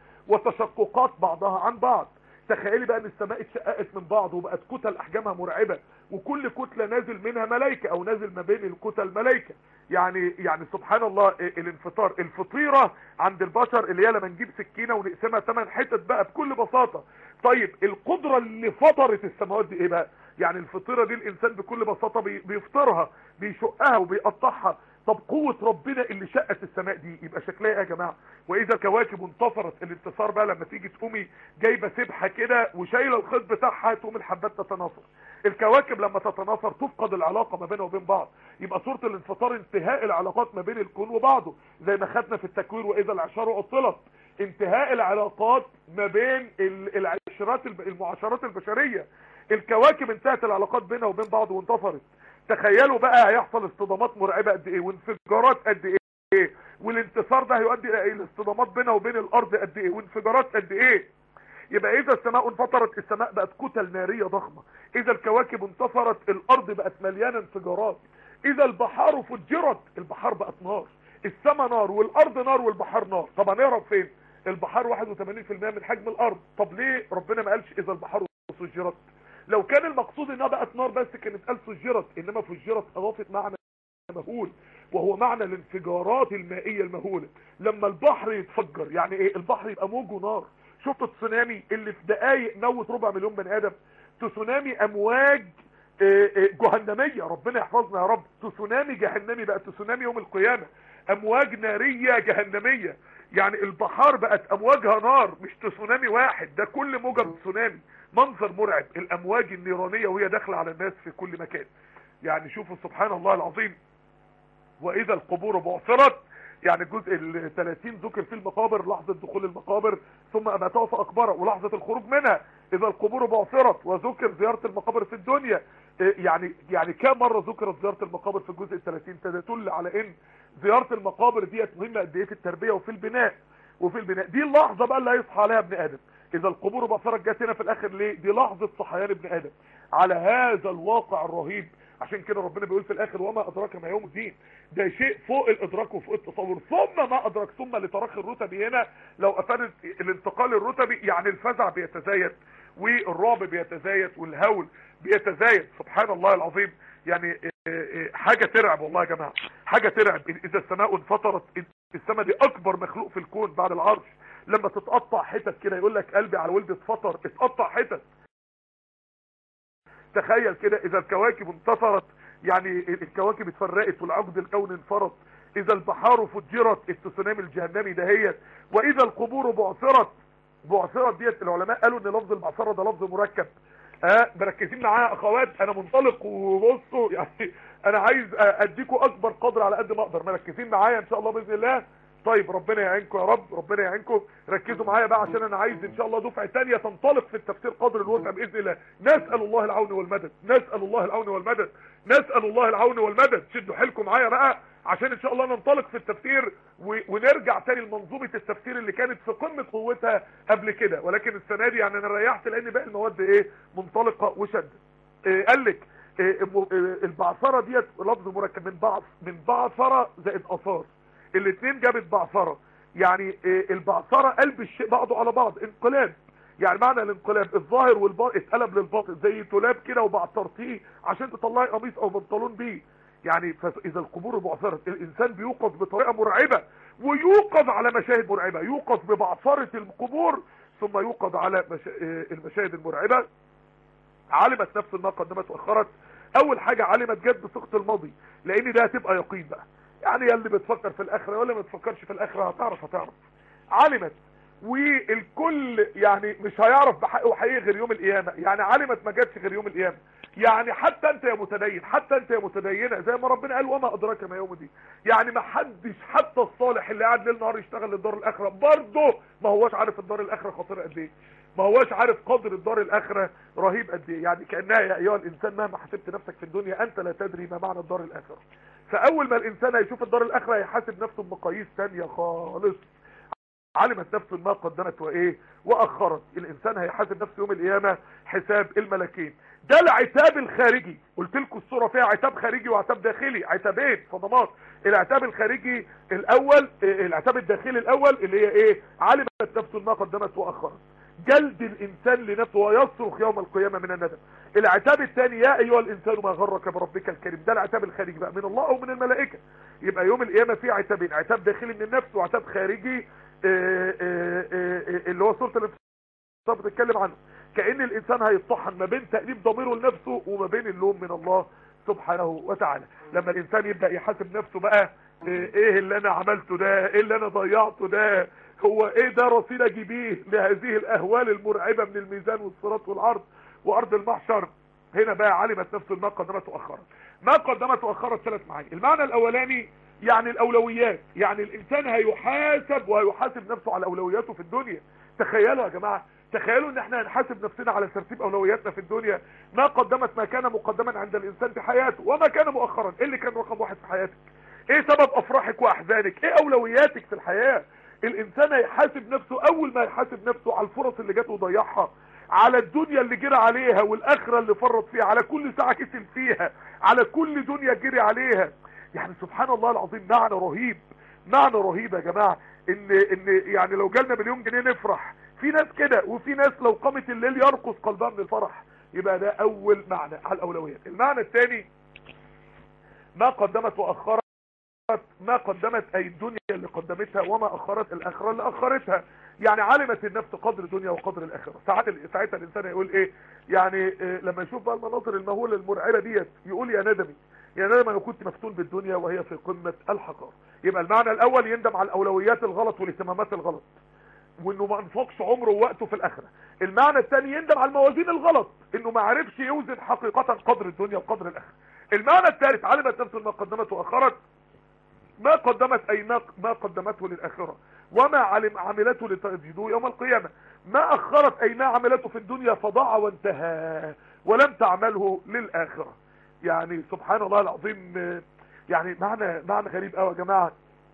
Speaker 4: وتشققات بعضها عن بعض تخيلي بقى ان السماء اتشققت من بعض وبقت كتل احجامها مرعبة وكل كتلة نازل منها ملائكة او نازل ما بين الكتل ملائكة يعني يعني سبحان الله الانفطار الفطيرة عند البشر اللي هي لما نجيب سكينة ونقسمها 8 حتت بقى بكل بساطة طيب القدرة اللي فطرت السماوات دي ايه بقى يعني الفطيرة دي الانسان بكل بساطة بيفطرها بيشقها وبيقطعها طب قوة ربنا اللي شقت السماء دي يبقى شكلها ايه يا جماعة واذا كواكب انتصرت الانتصار بقى لما تيجي تقومي جايبة سبحة كده وشايلة الخيط بتاعها تقوم الحبات تتناثر الكواكب لما تتناثر تفقد العلاقة ما بينها وبين بعض يبقى صورة الانفطار انتهاء العلاقات ما بين الكون وبعضه زي ما خدنا في التكوير واذا العشار عطلت انتهاء العلاقات ما بين العشرات المعاشرات البشرية الكواكب انتهت العلاقات بينها وبين بعض وانتصرت تخيلوا بقى هيحصل اصطدامات مرعبة قد ايه وانفجارات قد ايه والانتصار ده هيؤدي الى الاصطدامات بينها وبين الارض قد ايه وانفجارات قد ايه يبقى اذا السماء انفطرت السماء بقت كتل نارية ضخمة اذا الكواكب انتصرت الارض بقت مليانة انفجارات اذا البحار فجرت البحار بقت نار السماء نار والارض نار والبحار نار طب هنهرب فين البحار 81% من حجم الارض طب ليه ربنا ما قالش اذا البحار فجرت لو كان المقصود انها بقت نار بس كانت قال فجرت انما فجرت اضافت معنى مهول وهو معنى الانفجارات المائية المهولة لما البحر يتفجر يعني ايه البحر يبقى موجه نار شفت التسونامي اللي في دقايق موت ربع مليون بني ادم تسونامي امواج جهنمية ربنا يحفظنا يا رب تسونامي جهنمي بقى تسونامي يوم القيامة امواج نارية جهنمية يعني البحار بقت امواجها نار مش تسونامي واحد ده كل موجة تسونامي منظر مرعب الامواج النيرانية وهي داخلة على الناس في كل مكان يعني شوفوا سبحان الله العظيم واذا القبور بعثرت يعني الجزء ال 30 ذكر فيه المقابر لحظة دخول المقابر ثم اماتها فاكبره ولحظة الخروج منها اذا القبور بعثرت وذكر زيارة المقابر في الدنيا إيه يعني يعني كم مرة ذكرت زيارة المقابر في الجزء ال 30 تدل على ان زيارة المقابر ديت مهمة قد ايه في التربية وفي البناء وفي البناء دي اللحظة بقى اللي هيصحى عليها ابن ادم اذا القبور بعثرت جت هنا في الاخر ليه دي لحظة صحيان ابن ادم على هذا الواقع الرهيب عشان كده ربنا بيقول في الاخر وما ادراك ما يوم الدين ده شيء فوق الادراك وفوق التصور ثم ما ادرك ثم لتراخي الرتبي هنا لو افادت الانتقال الرتبي يعني الفزع بيتزايد والرعب بيتزايد والهول بيتزايد سبحان الله العظيم يعني حاجة ترعب والله يا جماعة حاجة ترعب اذا السماء انفطرت السماء دي اكبر مخلوق في الكون بعد العرش لما تتقطع حتت كده يقول لك قلبي على ولد اتفطر اتقطع حتت تخيل كده اذا الكواكب انتصرت يعني الكواكب اتفرقت والعقد الكون انفرط اذا البحار فجرت التسونامي الجهنمي دهيت واذا القبور بعثرت بعثرت ديت العلماء قالوا ان لفظ البعثره ده لفظ مركب اه مركزين معايا اخوات انا منطلق وبصوا يعني انا عايز اديكم اكبر قدر على قد ما اقدر مركزين معايا ان شاء الله باذن الله طيب ربنا يعينكم يا رب ربنا يعينكم ركزوا معايا بقى عشان انا عايز ان شاء الله دفعه ثانيه تنطلق في التفسير قدر الوسع باذن الله نسال الله العون والمدد نسال الله العون والمدد نسال الله العون والمدد شدوا حيلكم معايا بقى عشان ان شاء الله ننطلق في التفسير ونرجع تاني لمنظومه التفسير اللي كانت في قمه قوتها قبل كده ولكن السنه دي يعني انا ريحت لان باقي المواد ايه منطلقه وشد إيه قال لك إيه البعثره ديت لفظ مركب من بعث من بعثره زائد اثار الاثنين جابت بعثره يعني البعثره قلب الشيء بعضه على بعض انقلاب يعني معنى الانقلاب الظاهر والباطن اتقلب للباطن زي تلاب كده وبعثرتيه عشان تطلعي قميص او بنطلون بيه يعني فاذا القبور بعثرت الانسان بيوقظ بطريقه مرعبه ويوقظ على مشاهد مرعبه يوقظ ببعثره القبور ثم يوقظ على مشا... المشاهد المرعبه علمت نفس ما قدمت واخرت اول حاجه علمت جد بصيغه الماضي لان ده هتبقى يقين بقى يعني يا اللي بتفكر في الاخره ولا ما بتفكرش في الاخره هتعرف هتعرف علمت والكل يعني مش هيعرف بحقه وحقيقي غير يوم القيامه يعني علمت ما جاتش غير يوم القيامه يعني حتى انت يا متدين حتى انت يا متدينه زي ما ربنا قال وما ادراك ما يوم دي يعني ما حدش حتى الصالح اللي قاعد ليل نهار يشتغل للدار الاخره برضه ما هوش عارف الدار الاخره خطيره قد ايه ما هوش عارف قدر الدار الاخره رهيب قد ايه يعني كانها يا ايها الانسان مهما حسبت نفسك في الدنيا انت لا تدري ما معنى الدار الاخره فاول ما الانسان هيشوف الدار الاخره هيحاسب نفسه بمقاييس ثانيه خالص علمت نفسه ما قدمت وايه واخرت الانسان هيحاسب نفسه يوم القيامه حساب الملكين ده العتاب الخارجي قلت لكم الصوره فيها عتاب خارجي وعتاب داخلي عتابين صدمات العتاب الخارجي الاول العتاب الداخلي الاول اللي هي ايه علمت نفسه ما قدمت واخرت جلد الانسان لنفسه ويصرخ يوم القيامه من الندم العتاب الثاني يا ايها الانسان ما غرك بربك الكريم ده العتاب الخارجي بقى من الله او من الملائكه يبقى يوم القيامه في عتابين عتاب داخلي من النفس وعتاب خارجي آآ آآ اللي هو سوره الانفطار بتتكلم عنه كأن الانسان هيطحن ما بين تأنيب ضميره لنفسه وما بين اللوم من الله سبحانه وتعالى لما الانسان يبدأ يحاسب نفسه بقى ايه اللي انا عملته ده ايه اللي انا ضيعته ده هو ايه ده رصيد اجيبيه لهذه الاهوال المرعبة من الميزان والصراط والعرض وارض المحشر هنا بقى علمت نفسه ما قدمت واخرت ما قدمت واخرت ثلاث معاني المعنى الاولاني يعني الاولويات يعني الانسان هيحاسب وهيحاسب نفسه على اولوياته في الدنيا تخيلوا يا جماعه تخيلوا ان احنا هنحاسب نفسنا على ترتيب اولوياتنا في الدنيا ما قدمت ما كان مقدما عند الانسان في حياته وما كان مؤخرا ايه اللي كان رقم واحد في حياتك ايه سبب افراحك واحزانك ايه اولوياتك في الحياه الانسان هيحاسب نفسه اول ما يحاسب نفسه على الفرص اللي جات وضيعها على الدنيا اللي جرى عليها والاخره اللي فرط فيها على كل ساعه كسب فيها على كل دنيا جري عليها يعني سبحان الله العظيم معنى رهيب معنى رهيب يا جماعه ان ان يعني لو جالنا مليون جنيه نفرح في ناس كده وفي ناس لو قامت الليل يرقص قلبها من الفرح يبقى ده اول معنى على الاولويات المعنى الثاني ما قدمت واخرت ما قدمت اي الدنيا اللي قدمتها وما اخرت الاخره اللي اخرتها يعني علمت النفس قدر الدنيا وقدر الاخره ساعات ساعتها الانسان يقول ايه يعني إيه لما يشوف بقى المناظر المهوله المرعبه ديت يقول يا ندمي يا ندم انا كنت مفتون بالدنيا وهي في قمه الحقاره يبقى المعنى الاول يندم على الاولويات الغلط والاهتمامات الغلط وانه ما انفقش عمره ووقته في الاخره المعنى الثاني يندم على الموازين الغلط انه ما عرفش يوزن حقيقه قدر الدنيا وقدر الاخره المعنى الثالث علمت نفسه ما قدمت واخرت ما قدمت اي ما ما قدمته للاخره وما علم عملته لتجدوه يوم القيامه ما اخرت اي ما عملته في الدنيا فضاع وانتهى ولم تعمله للاخره يعني سبحان الله العظيم آه، يعني معنى معنى غريب قوي يا جماعه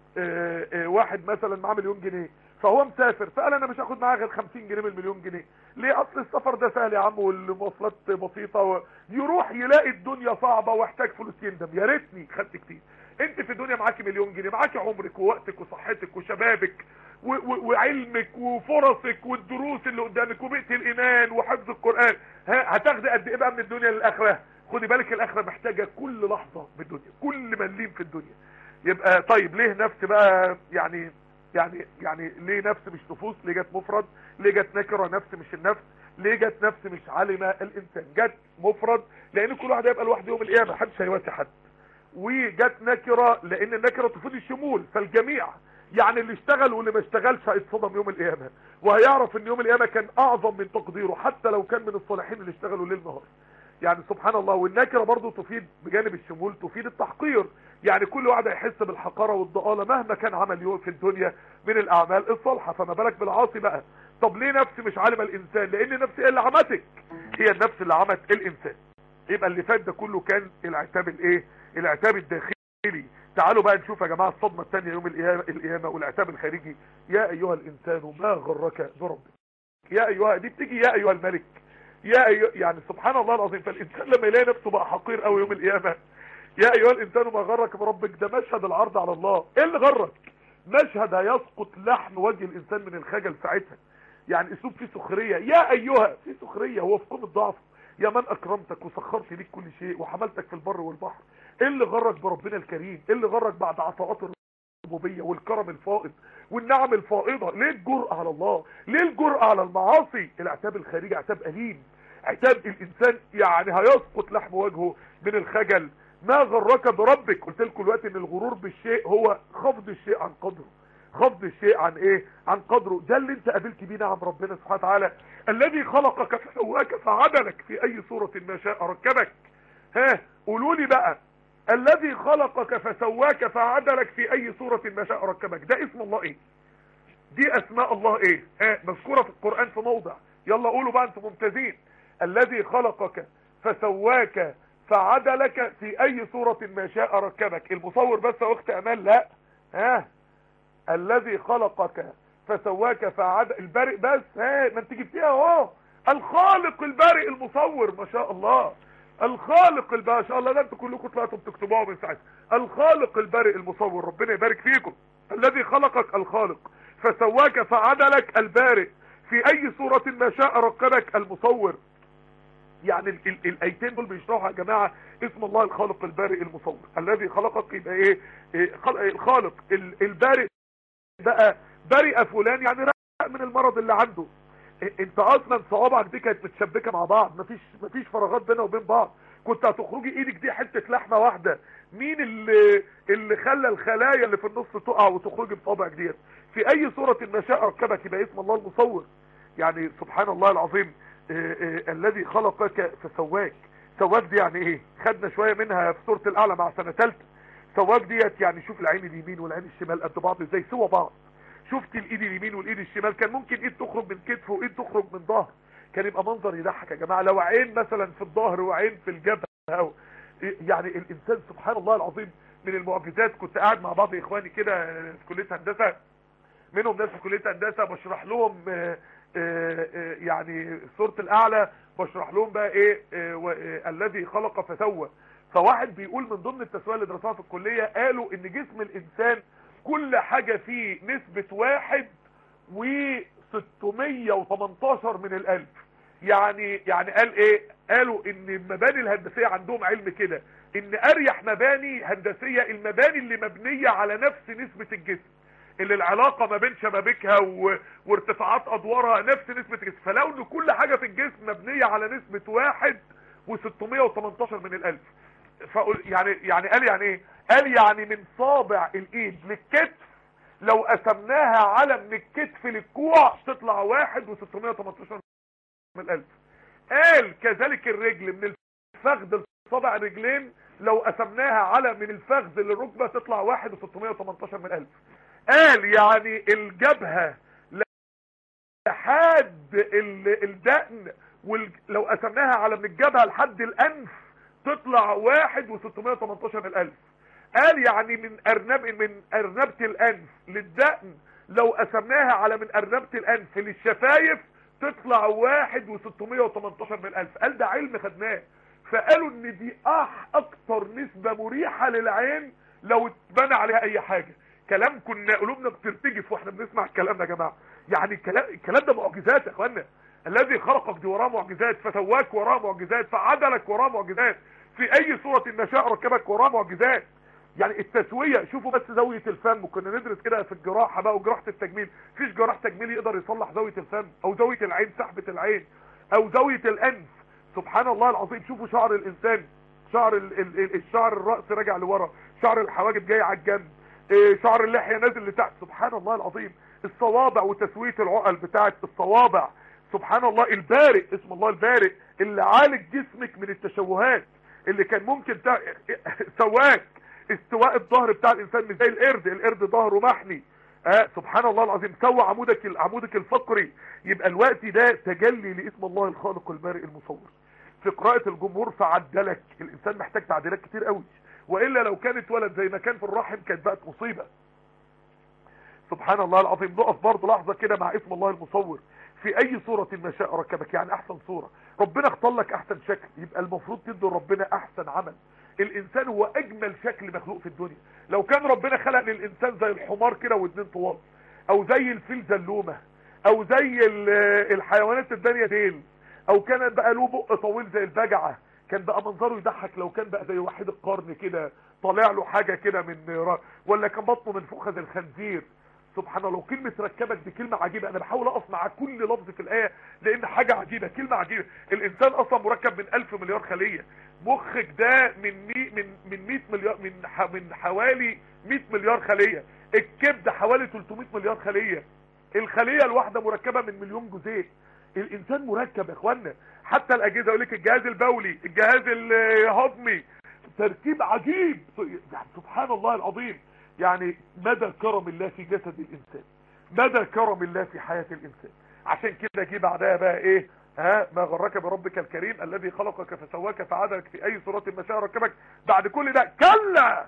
Speaker 4: آه، آه، واحد مثلا معاه مليون جنيه فهو مسافر فقال انا مش هاخد معاه غير 50 جنيه من المليون جنيه ليه اصل السفر ده سهل يا عم والمواصلات بسيطه و... يروح يلاقي الدنيا صعبه واحتاج فلوس يندم يا ريتني خدت كتير انت في الدنيا معاكي مليون جنيه معاكي عمرك ووقتك وصحتك وشبابك و... و... وعلمك وفرصك والدروس اللي قدامك وبيئه الايمان وحفظ القران ها هتاخدي قد ايه بقى من الدنيا للاخره خدي بالك الاخره محتاجه كل لحظه بالدنيا كل مليم في الدنيا يبقى طيب ليه نفس بقى يعني يعني يعني ليه نفس مش نفوس ليه جت مفرد ليه جت نكره نفس مش النفس ليه جت نفس مش علم الانسان جت مفرد لان كل واحد هيبقى لوحده يوم القيامه محدش هيواسي حد وجت نكره لان النكره تفيد الشمول فالجميع يعني اللي اشتغل واللي ما اشتغلش هيتصدم يوم القيامه وهيعرف ان يوم القيامه كان اعظم من تقديره حتى لو كان من الصالحين اللي اشتغلوا ليل نهار يعني سبحان الله والنكره برضو تفيد بجانب الشمول تفيد التحقير يعني كل واحد هيحس بالحقاره والضآلة مهما كان عمل يوم في الدنيا من الاعمال الصالحه فما بالك بالعاصي بقى طب ليه نفس مش عالم الانسان لان نفس هي اللي عمتك هي النفس اللي عمت الانسان يبقى اللي فات ده كله كان العتاب الايه العتاب الداخلي تعالوا بقى نشوف يا جماعه الصدمه الثانيه يوم القيامه القيامه والعتاب الخارجي يا ايها الانسان ما غرك بربك يا ايها دي بتيجي يا ايها الملك يا أيها يعني سبحان الله العظيم فالانسان لما يلاقي نفسه بقى حقير قوي يوم القيامه يا ايها الانسان ما غرك بربك ده مشهد العرض على الله ايه اللي غرك مشهد هيسقط لحم وجه الانسان من الخجل ساعتها يعني اسلوب فيه سخريه يا ايها في سخريه هو في قمه ضعف يا من اكرمتك وسخرت ليك كل شيء وحملتك في البر والبحر ايه اللي غرك بربنا الكريم ايه اللي غرك بعد عطاءات الربوبيه والكرم الفائض والنعم الفائضه ليه الجرأة على الله ليه الجرأة على المعاصي العتاب الخارجي عتاب أليم عتاب الانسان يعني هيسقط لحم وجهه من الخجل ما غرك بربك قلت لكم دلوقتي ان الغرور بالشيء هو خفض الشيء عن قدره خفض الشيء عن ايه عن قدره ده اللي انت قابلت بيه نعم ربنا سبحانه وتعالى الذي خلقك فسواك فعدلك في اي صورة ما شاء ركبك ها قولوا لي بقى الذي خلقك فسواك فعدلك في اي صورة ما شاء ركبك ده اسم الله ايه دي اسماء الله ايه ها مذكورة في القرآن في موضع يلا قولوا بقى انتم ممتازين الذي خلقك فسواك فعدلك في اي صورة ما شاء ركبك المصور بس يا اخت امال لا ها الذي خلقك فسواك فعدل البارئ بس ها ما انت جبتيها اهو الخالق البارئ المصور ما شاء الله الخالق البارئ ما شاء الله ده انتوا كلكم طلعتوا بتكتبوها من ساعتها الخالق البارئ المصور ربنا يبارك فيكم الذي خلقك الخالق فسواك فعدلك البارئ في اي صورة ما شاء ركبك المصور يعني ال ال الايتين دول بيشرحوا يا جماعه اسم الله الخالق البارئ المصور الذي خلقك يبقى ايه, إيه خلق الخالق ال البارئ بقى برئ فلان يعني رأى من المرض اللي عنده إيه انت اصلا صوابعك دي كانت متشبكه مع بعض مفيش مفيش فراغات بينها وبين بعض كنت هتخرجي ايدك دي حته لحمه واحده مين اللي اللي خلى الخلايا اللي في النص تقع وتخرجي بصوابعك ديت في اي صوره ما شاء ركبك يبقى اسم الله المصور يعني سبحان الله العظيم إيه إيه الذي خلقك فسواك سواك دي يعني ايه خدنا شوية منها في سورة الاعلى مع سنة ثالثه سواك ديت يعني شوف العين اليمين والعين الشمال قد بعض ازاي سوا بعض شفت الايد اليمين والايد الشمال كان ممكن ايد تخرج من كتف وايد تخرج من ظهر كان يبقى منظر يضحك يا جماعة لو عين مثلا في الظهر وعين في الجبهة أو يعني الانسان سبحان الله العظيم من المعجزات كنت قاعد مع بعض اخواني كده في كلية هندسة منهم ناس في كلية هندسة بشرح لهم آآ آآ يعني سورة الاعلى بشرح لهم بقى ايه الذي خلق فسوى فواحد بيقول من ضمن التسوية اللي درسوها في الكلية قالوا ان جسم الانسان كل حاجة فيه نسبة واحد و 618 من الالف يعني يعني قال ايه قالوا ان المباني الهندسية عندهم علم كده ان اريح مباني هندسية المباني اللي مبنية على نفس نسبة الجسم اللي العلاقة ما بين شبابيكها و... وارتفاعات ادوارها نفس نسبة الجسم فلو ان كل حاجة في الجسم مبنية على نسبة واحد و618 من الالف فقل يعني يعني قال يعني ايه قال يعني من صابع الايد للكتف لو قسمناها على من الكتف للكوع تطلع واحد و618 من الالف قال كذلك الرجل من الفخذ لصابع الرجلين لو قسمناها على من الفخذ للركبة تطلع واحد و618 من الف قال يعني الجبهة لحد ال- الدقن وال- لو قسمناها على من الجبهة لحد الانف تطلع واحد و618 من الالف قال يعني من ارنب من ارنبة الانف للدقن لو قسمناها على من ارنبة الانف للشفايف تطلع واحد و618 من الالف قال ده علم خدناه فقالوا ان دي اح اكتر نسبة مريحة للعين لو اتبنى عليها اي حاجة كلام كنا قلوبنا بترتجف واحنا بنسمع الكلام ده يا جماعة يعني الكلام, الكلام ده معجزات يا اخوانا الذي خلقك دي وراه معجزات فسواك وراه معجزات فعدلك وراه معجزات في اي صورة ما شاء ركبك وراه معجزات يعني التسوية شوفوا بس زاوية الفم كنا ندرس كده في الجراحة بقى وجراحة التجميل فيش جراح تجميل يقدر يصلح زاوية الفم او زاوية العين سحبة العين او زاوية الانف سبحان الله العظيم شوفوا شعر الانسان شعر ال ال ال الشعر الرأس راجع لورا شعر الحواجب جاي على الجنب إيه، شعر اللحية نازل لتحت سبحان الله العظيم الصوابع وتسوية العقل بتاعت الصوابع سبحان الله البارئ اسم الله البارئ اللي عالج جسمك من التشوهات اللي كان ممكن تع... سواك استواء الظهر بتاع الانسان مش زي القرد القرد ظهره محني آه سبحان الله العظيم سوى عمودك عمودك الفقري يبقى الوقت ده تجلي لاسم الله الخالق البارئ المصور في قراءة الجمهور فعدلك الانسان محتاج تعديلات كتير قوي والا لو كانت ولد زي ما كان في الرحم كانت بقت مصيبة سبحان الله العظيم نقف برضه لحظة كده مع اسم الله المصور في اي صورة ما شاء ركبك يعني احسن صورة ربنا اختار لك احسن شكل يبقى المفروض تدي ربنا احسن عمل الانسان هو اجمل شكل مخلوق في الدنيا لو كان ربنا خلق للانسان زي الحمار كده واتنين طوال او زي الفيل زلومة او زي ال- الحيوانات الدنيا ديل او كان بقى له بق طويل زي البجعة كان بقى منظره يضحك لو كان بقى زي وحيد القرن كده طالع له حاجة كده من را- ولا كان بطنه منفوخة زي الخنزير سبحان الله كلمة ركبك دي كلمة عجيبة انا بحاول اقف مع كل لفظ في الاية لان حاجة عجيبة كلمة عجيبة الانسان اصلا مركب من الف مليار خلية مخك ده من مي من من 100 مليار من ح من حوالي 100 مليار خلية الكبد حوالي 300 مليار خلية الخلية الواحدة مركبة من مليون جزيء الانسان مركب يا اخوانا حتى الاجهزة يقول لك الجهاز البولي الجهاز الهضمي تركيب عجيب يعني سبحان الله العظيم يعني مدى كرم الله في جسد الانسان مدى كرم الله في حياة الانسان عشان كده جه بعدها بقى ايه ها ما غرك بربك الكريم الذي خلقك فسواك فعدلك في اي صورة ما شاء ركبك بعد كل ده كلا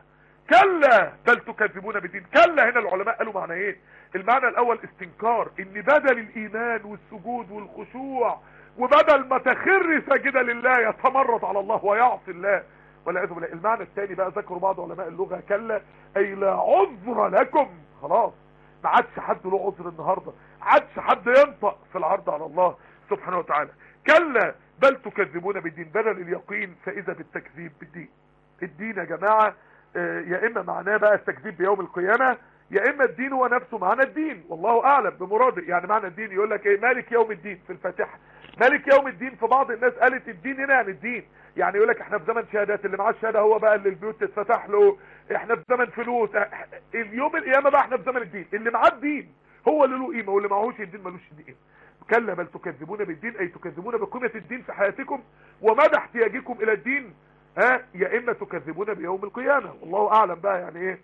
Speaker 4: كلا بل تكذبون بالدين كلا هنا العلماء قالوا معنى ايه المعنى الاول استنكار ان بدل الايمان والسجود والخشوع وبدل ما تخر ساجدا لله يتمرد على الله ويعصي الله والعياذ بالله المعنى الثاني بقى ذكروا بعض علماء اللغة كلا اي لا عذر لكم خلاص ما عادش حد له عذر النهاردة عادش حد ينطق في العرض على الله سبحانه وتعالى كلا بل تكذبون بالدين بدل اليقين فاذا بالتكذيب بالدين الدين يا جماعة آه، يا اما معناه بقى التكذيب بيوم القيامة يا اما الدين هو نفسه معنى الدين والله اعلم بمراده يعني معنى الدين يقول لك ايه مالك يوم الدين في الفاتحة مالك يوم الدين في بعض الناس قالت الدين هنا يعني الدين يعني يقول لك احنا في زمن شهادات اللي معاه الشهاده هو بقى اللي البيوت تتفتح له احنا في زمن فلوس اه، اليوم القيامه بقى احنا في زمن الدين اللي معاه الدين هو اللي له قيمه واللي معهوش الدين ملوش قيمه كلا بل تكذبون بالدين اي تكذبون بقيمه الدين في حياتكم ومدى احتياجكم الى الدين ها يا اما تكذبون بيوم القيامه والله اعلم بقى يعني ايه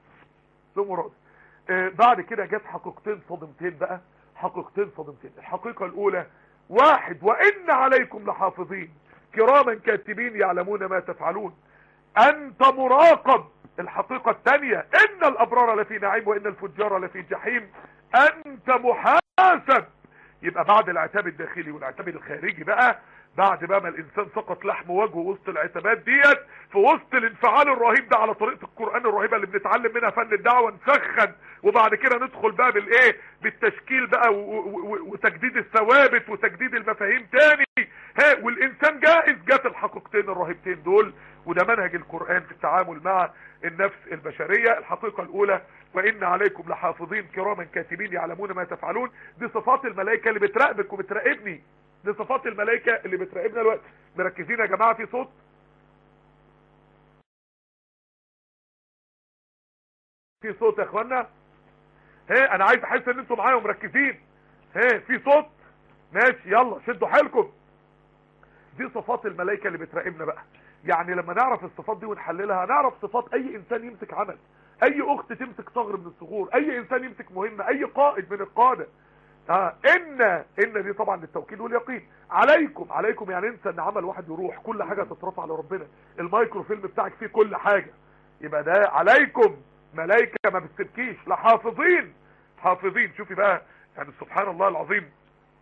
Speaker 4: ده مراد آه بعد كده جت حقيقتين صادمتين بقى حقيقتين صادمتين الحقيقه الاولى واحد وان عليكم لحافظين كراما كاتبين يعلمون ما تفعلون انت مراقب الحقيقة الثانية ان الابرار لفي نعيم وان الفجار لفي جحيم انت محاسب يبقى بعد العتاب الداخلي والعتاب الخارجي بقى بعد بقى ما الانسان سقط لحم وجهه وسط العتابات ديت في وسط الانفعال الرهيب ده على طريقة القرآن الرهيبة اللي بنتعلم منها فن الدعوة نسخن وبعد كده ندخل بقى بالايه بالتشكيل بقى و- و- و- وتجديد الثوابت وتجديد المفاهيم تاني ها والانسان جائز جات الحقيقتين الرهيبتين دول وده منهج القرآن في التعامل مع النفس البشرية الحقيقة الاولى وان عليكم لحافظين كراما كاتبين يعلمون ما تفعلون دي صفات الملائكة اللي بتراقبك وبتراقبني دي صفات الملائكة اللي بتراقبنا الوقت مركزين يا جماعة في صوت في صوت يا اخوانا ها انا عايز احس ان انتوا معايا ومركزين ها في صوت ماشي يلا شدوا حيلكم دي صفات الملائكة اللي بتراقبنا بقى يعني لما نعرف الصفات دي ونحللها نعرف صفات اي انسان يمسك عمل اي اخت تمسك ثغر من الثغور اي انسان يمسك مهمه اي قائد من القاده اه ان ان دي طبعا للتوكيد واليقين عليكم عليكم يعني انسى ان عمل واحد يروح كل حاجه تترفع لربنا المايكرو فيلم بتاعك فيه كل حاجه يبقى ده عليكم ملائكه ما بتسيبكيش لحافظين حافظين شوفي بقى يعني سبحان الله العظيم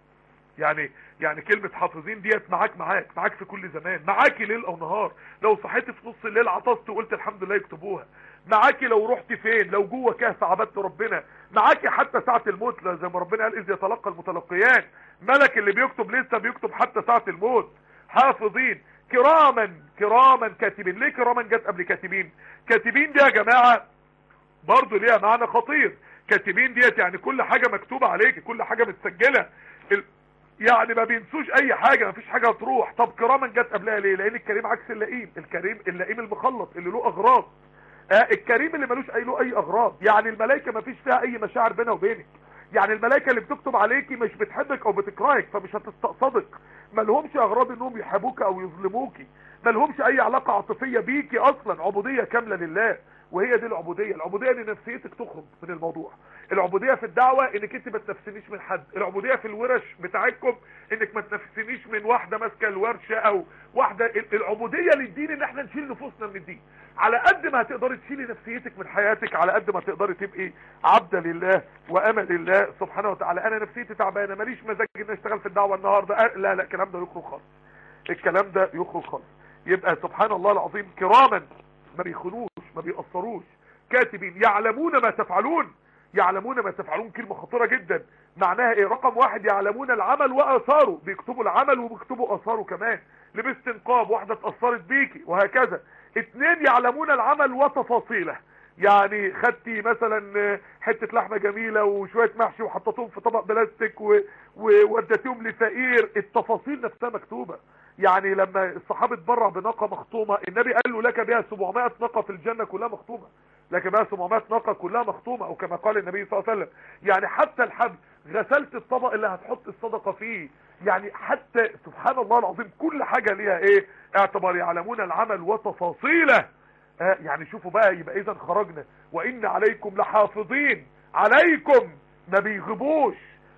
Speaker 4: يعني يعني كلمة حافظين ديت معاك معاك معاك في كل زمان معاكي ليل او نهار لو صحيت في نص الليل عطست وقلت الحمد لله يكتبوها معاكي لو رحت فين لو جوه كهف عبدت ربنا معاكي حتى ساعة الموت زي ما ربنا قال اذ يتلقى المتلقيان ملك اللي بيكتب لسه بيكتب حتى ساعة الموت حافظين كراما كراما كاتبين ليه كراما جت قبل كاتبين كاتبين دي يا جماعة برضو ليها معنى خطير كاتبين ديت يعني كل حاجة مكتوبة عليك كل حاجة متسجلة ال... يعني ما بينسوش اي حاجة ما فيش حاجة تروح طب كراما جت قبلها ليه لان الكريم عكس اللئيم الكريم اللئيم المخلط اللي له اغراض آه الكريم اللي ملوش اي له اي اغراض يعني الملائكة ما فيش فيها اي مشاعر بينها وبينك يعني الملائكة اللي بتكتب عليكي مش بتحبك او بتكرهك فمش هتستقصدك ما لهمش اغراض انهم يحبوك او يظلموكي ما لهمش اي علاقة عاطفية بيكي اصلا عبودية كاملة لله وهي دي العبودية العبودية ان نفسيتك تخرج من الموضوع العبودية في الدعوة انك انت ما تنفسنيش من حد العبودية في الورش بتاعتكم انك ما تنفسنيش من واحدة ماسكة الورشة او واحدة العبودية للدين ان احنا نشيل نفوسنا من الدين على قد ما هتقدري تشيلي نفسيتك من حياتك على قد ما تقدري تبقي عبدة لله وامل الله سبحانه وتعالى انا نفسيتي تعبانه ماليش مزاج ان اشتغل في الدعوة النهاردة لا لا الكلام ده يخرج خالص الكلام ده يخرج خالص يبقى سبحان الله العظيم كراما ما بيخونوش ما بيأثروش كاتبين يعلمون ما تفعلون يعلمون ما تفعلون كلمة خطيرة جدا معناها ايه رقم واحد يعلمون العمل واثاره بيكتبوا العمل وبيكتبوا اثاره كمان لبست نقاب واحدة اتأثرت بيكي وهكذا اتنين يعلمون العمل وتفاصيله يعني خدتي مثلا حتة لحمة جميلة وشوية محشي وحطيتهم في طبق بلاستيك ووديتيهم لفقير التفاصيل نفسها مكتوبة يعني لما الصحابة اتبرع بناقة مخطومة النبي قال له لك بها 700 ناقة في الجنة كلها مخطومة لك بها 700 ناقة كلها مخطومة او كما قال النبي صلى الله عليه وسلم يعني حتى الحبل غسلت الطبق اللي هتحط الصدقة فيه يعني حتى سبحان الله العظيم كل حاجة ليها ايه اعتبار يعلمون العمل وتفاصيله آه يعني شوفوا بقى يبقى اذا خرجنا وان عليكم لحافظين عليكم ما بيغبوش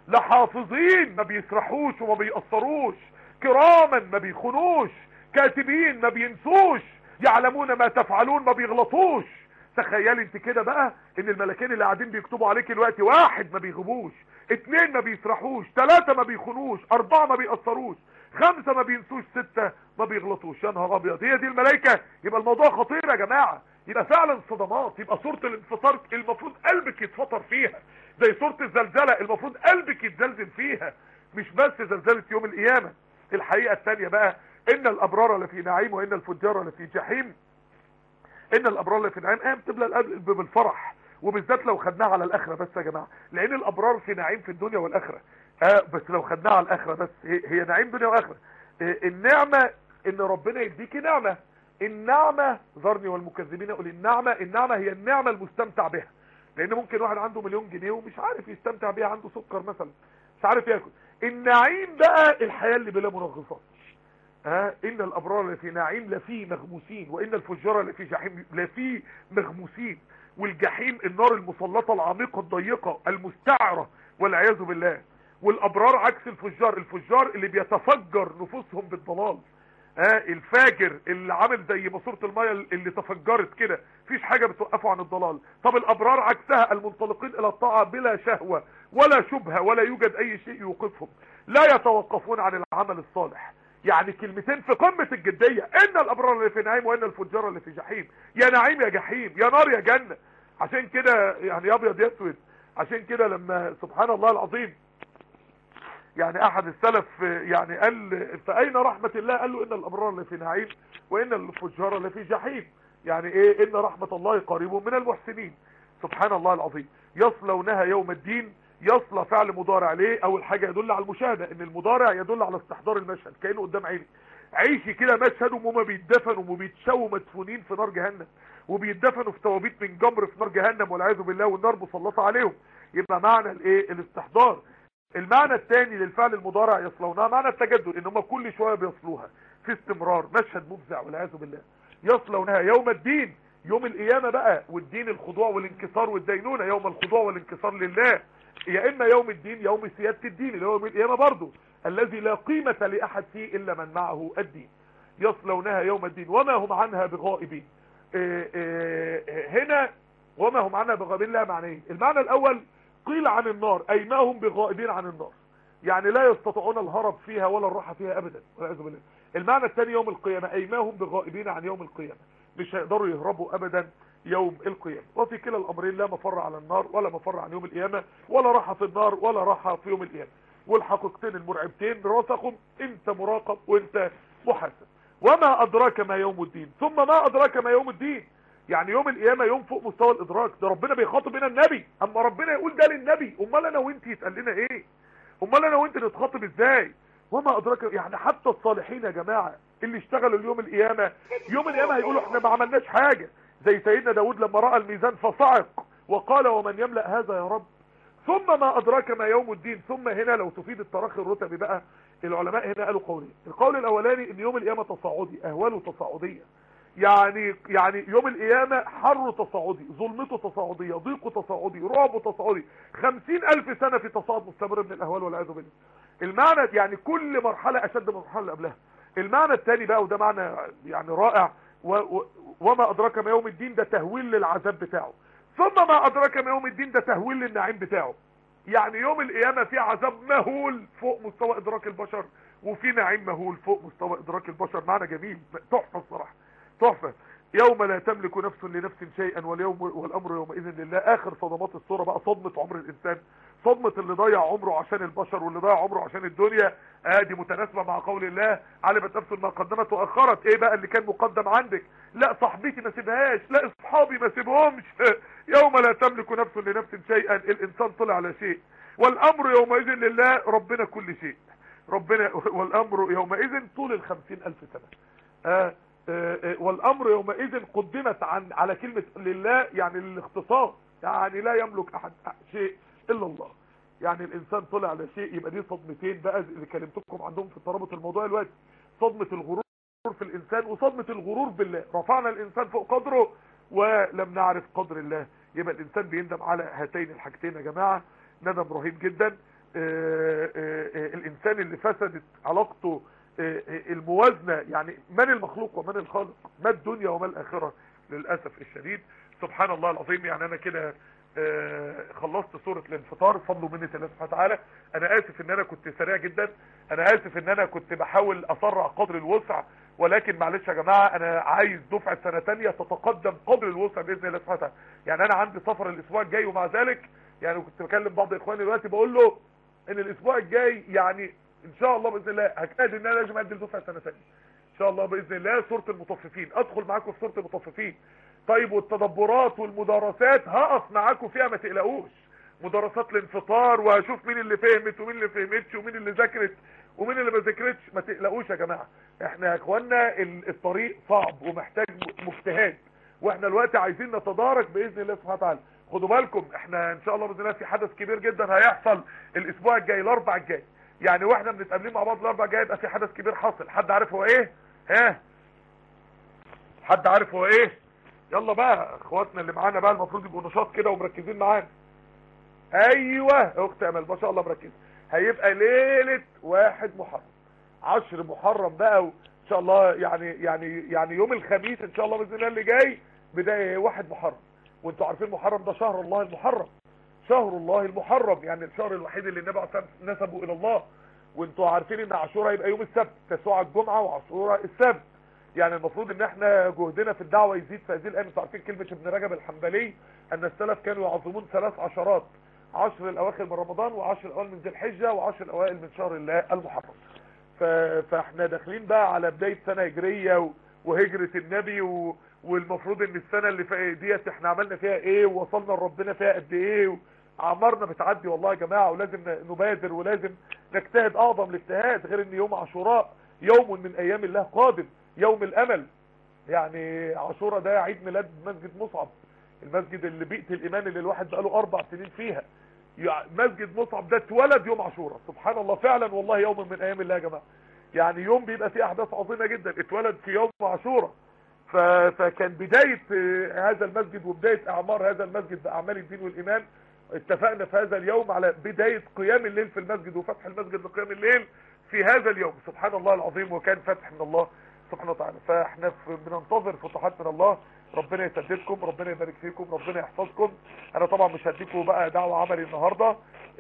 Speaker 4: لحافظين ما بيسرحوش وما بيأثروش كراما ما بيخونوش كاتبين ما بينسوش يعلمون ما تفعلون ما بيغلطوش تخيلي انت كده بقى ان الملكين اللي قاعدين بيكتبوا عليك دلوقتي واحد ما بيغبوش اتنين ما بيسرحوش تلاتة ما بيخونوش اربعة ما بيأثروش خمسة ما بينسوش ستة ما بيغلطوش يا نهار ابيض هي دي الملائكة يبقى الموضوع خطير يا جماعة يبقى فعلا صدمات يبقى صورة الانفطار المفروض قلبك يتفطر فيها زي صورة الزلزلة المفروض قلبك يتزلزل فيها مش بس زلزلة يوم القيامة الحقيقة الثانية بقى ان الابرار لفي نعيم وان الفجار لفي جحيم ان الابرار لفي نعيم ايه بتبلى القلب بالفرح وبالذات لو خدناها على الاخره بس يا جماعه لان الابرار في نعيم في الدنيا والاخره اه بس لو خدناها على الاخره بس هي, هي نعيم دنيا واخره اه النعمه ان ربنا يديكي نعمه النعمه ذرني والمكذبين اقول النعمه النعمه هي النعمه المستمتع بها لان ممكن واحد عنده مليون جنيه ومش عارف يستمتع بيها عنده سكر مثلا مش عارف ياكل النعيم بقى الحياه اللي بلا منغصات ها ان الابرار لفي نعيم لفي مغموسين وان الفجار لفي جحيم لفي مغموسين والجحيم النار المسلطه العميقه الضيقه المستعره والعياذ بالله والابرار عكس الفجار الفجار اللي بيتفجر نفوسهم بالضلال ها الفاجر اللي عامل زي ماسوره الميه اللي تفجرت كده مفيش حاجه بتوقفه عن الضلال طب الابرار عكسها المنطلقين الى الطاعه بلا شهوه ولا شبهه ولا يوجد اي شيء يوقفهم لا يتوقفون عن العمل الصالح يعني كلمتين في قمة الجدية ان الابرار اللي في نعيم وان الفجار اللي في جحيم يا نعيم يا جحيم يا نار يا جنة عشان كده يعني ابيض يسود عشان كده لما سبحان الله العظيم يعني احد السلف يعني قال فاين رحمة الله قال له ان الابرار اللي في نعيم وان الفجار اللي في جحيم يعني ايه ان رحمة الله قريب من المحسنين سبحان الله العظيم يصلونها يوم الدين يصلى فعل مضارع ليه اول حاجة يدل على المشاهدة ان المضارع يدل على استحضار المشهد كأنه قدام عيني عيشي كده مشهد وهما بيتدفنوا وبيتشووا مدفونين في نار جهنم وبيتدفنوا في توابيت من جمر في نار جهنم والعياذ بالله والنار مسلطة عليهم يبقى معنى الايه الاستحضار المعنى الثاني للفعل المضارع يصلونها معنى التجدد ان هم كل شوية بيصلوها في استمرار مشهد مفزع والعياذ بالله يصلونها يوم الدين يوم القيامة بقى والدين الخضوع والانكسار والدينونة يوم الخضوع والانكسار لله يا اما يوم الدين يوم سيادة الدين اللي هو يوم القيامة برضه الذي لا قيمة لأحد فيه إلا من معه الدين يصلونها يوم الدين وما هم عنها بغائبين إيه إيه إيه هنا وما هم عنها بغائبين لها معنيين المعنى الأول قيل عن النار أي ما هم بغائبين عن النار يعني لا يستطيعون الهرب فيها ولا الراحة فيها أبدا والعياذ بالله المعنى الثاني يوم القيامة أي ما هم بغائبين عن يوم القيامة مش هيقدروا يهربوا أبدا يوم القيامة وفي كلا الأمرين لا مفر على النار ولا مفر عن يوم القيامة ولا راحة في النار ولا راحة في يوم القيامة والحقيقتين المرعبتين راسخهم انت مراقب وانت محاسب وما أدراك ما يوم الدين ثم ما أدراك ما يوم الدين يعني يوم القيامة يوم فوق مستوى الإدراك ده ربنا بيخاطب هنا النبي أما ربنا يقول ده للنبي أمال أنا وانت يتقال لنا إيه أمال أنا وانت نتخاطب إزاي وما أدراك يعني حتى الصالحين يا جماعة اللي اشتغلوا اليوم القيامة يوم القيامة هيقولوا احنا ما عملناش حاجة زي سيدنا داود لما رأى الميزان فصعق وقال ومن يملأ هذا يا رب ثم ما أدراك ما يوم الدين ثم هنا لو تفيد التراخي الرتبي بقى العلماء هنا قالوا قولين القول الأولاني ان يوم القيامة تصاعدي أهواله تصاعدية يعني يعني يوم القيامة حر تصاعدي ظلمته تصاعدية ضيقه تصاعدي رعبه تصاعدي خمسين ألف سنة في تصاعد مستمر من الأهوال والعياذ بالله المعنى يعني كل مرحلة أشد من المرحلة اللي قبلها المعنى الثاني بقى وده معنى يعني رائع و و وما أدراك ما يوم الدين ده تهويل للعذاب بتاعه ثم ما أدراك ما يوم الدين ده تهويل للنعيم بتاعه يعني يوم القيامة في عذاب مهول فوق مستوى إدراك البشر وفي نعيم مهول فوق مستوى إدراك البشر معنى جميل تحفة الصراحة تحفة يوم لا تملك نفس لنفس شيئا واليوم والامر يومئذ لله اخر صدمات الصورة بقى صدمة عمر الانسان صدمة اللي ضيع عمره عشان البشر واللي ضيع عمره عشان الدنيا ادي متناسبة مع قول الله علمت نفس ما قدمت واخرت ايه بقى اللي كان مقدم عندك لا صاحبتي ما سيبهاش لا اصحابي ما سيبهمش يوم لا تملك نفس لنفس شيئا الانسان طلع على شيء والامر يومئذ لله ربنا كل شيء ربنا والامر يومئذ طول الخمسين الف سنة آه والامر يومئذ قدمت عن على كلمة لله يعني للاختصاص يعني لا يملك احد شيء الا الله يعني الانسان طلع على شيء يبقى دي صدمتين بقى اللي كلمتكم عندهم في ترابط الموضوع دلوقتي صدمة الغرور في الانسان وصدمة الغرور بالله رفعنا الانسان فوق قدره ولم نعرف قدر الله يبقى الانسان بيندم على هاتين الحاجتين يا جماعة ندم رهيب جدا آآ آآ الانسان اللي فسدت علاقته الموازنة يعني من المخلوق ومن الخالق ما الدنيا وما الآخرة للأسف الشديد سبحان الله العظيم يعني أنا كده خلصت سورة الانفطار فضلوا مني الله سبحانه وتعالى أنا آسف إن أنا كنت سريع جدا أنا آسف إن أنا كنت بحاول أسرع قدر الوسع ولكن معلش يا جماعة أنا عايز دفعة سنة تانية تتقدم قدر الوسع بإذن الله سبحانه وتعالى يعني أنا عندي سفر الأسبوع الجاي ومع ذلك يعني كنت بكلم بعض إخواني دلوقتي بقول له إن الأسبوع الجاي يعني ان شاء الله باذن الله هجتهد ان انا لازم ادي الدفعه سنه ثانيه ان شاء الله باذن الله سوره المطففين ادخل معاكم في سوره المطففين طيب والتدبرات والمدارسات هقف معاكم فيها ما تقلقوش مدارسات الانفطار وهشوف مين اللي فهمت ومين اللي فهمتش ومين اللي ذاكرت ومين اللي ما ذاكرتش ما تقلقوش يا جماعه احنا يا اخوانا الطريق صعب ومحتاج مجتهاد واحنا دلوقتي عايزين نتدارك باذن الله سبحانه وتعالى خدوا بالكم احنا ان شاء الله باذن الله في حدث كبير جدا هيحصل الاسبوع الجاي الاربع الجاي يعني واحنا بنتقابلين مع بعض الاربع جاي يبقى في حدث كبير حاصل حد عارف هو ايه ها حد عارف هو ايه يلا بقى اخواتنا اللي معانا بقى المفروض يبقوا نشاط كده ومركزين معانا ايوه اخت امل ما شاء الله مركزه هيبقى ليله واحد محرم عشر محرم بقى وان شاء الله يعني يعني يعني يوم الخميس ان شاء الله باذن الله اللي جاي بدايه واحد محرم وانتوا عارفين محرم ده شهر الله المحرم شهر الله المحرم يعني الشهر الوحيد اللي النبي عليه نسبه الى الله وانتوا عارفين ان عاشوراء يبقى يوم السبت تسوع الجمعه وعاشوراء السبت يعني المفروض ان احنا جهدنا في الدعوه يزيد في هذه الايام انتوا عارفين كلمه ابن رجب الحنبلي ان السلف كانوا يعظمون ثلاث عشرات عشر الاواخر من رمضان وعشر الاوائل من ذي الحجه وعشر الاوائل من شهر الله المحرم ف... فاحنا داخلين بقى على بدايه سنه هجريه و... وهجره النبي و... والمفروض ان السنه اللي فاتت ديت احنا عملنا فيها ايه ووصلنا لربنا فيها قد ايه و... اعمارنا بتعدي والله يا جماعه ولازم نبادر ولازم نجتهد اعظم الاجتهاد غير ان يوم عاشوراء يوم من ايام الله قادم يوم الامل يعني عاشوراء ده عيد ميلاد مسجد مصعب المسجد اللي بيئه الايمان اللي الواحد بقاله اربع سنين فيها مسجد مصعب ده اتولد يوم عاشوراء سبحان الله فعلا والله يوم من ايام الله يا جماعه يعني يوم بيبقى فيه احداث عظيمه جدا اتولد في يوم عاشوراء ف... فكان بدايه آه، هذا المسجد وبدايه اعمار هذا المسجد باعمال الدين والايمان اتفقنا في هذا اليوم على بدايه قيام الليل في المسجد وفتح المسجد لقيام الليل في هذا اليوم سبحان الله العظيم وكان فتح من الله سبحانه وتعالى فاحنا في- بننتظر فتوحات من الله ربنا يسددكم ربنا يبارك فيكم ربنا يحفظكم انا طبعا مش هديكم بقى دعوه عملي النهارده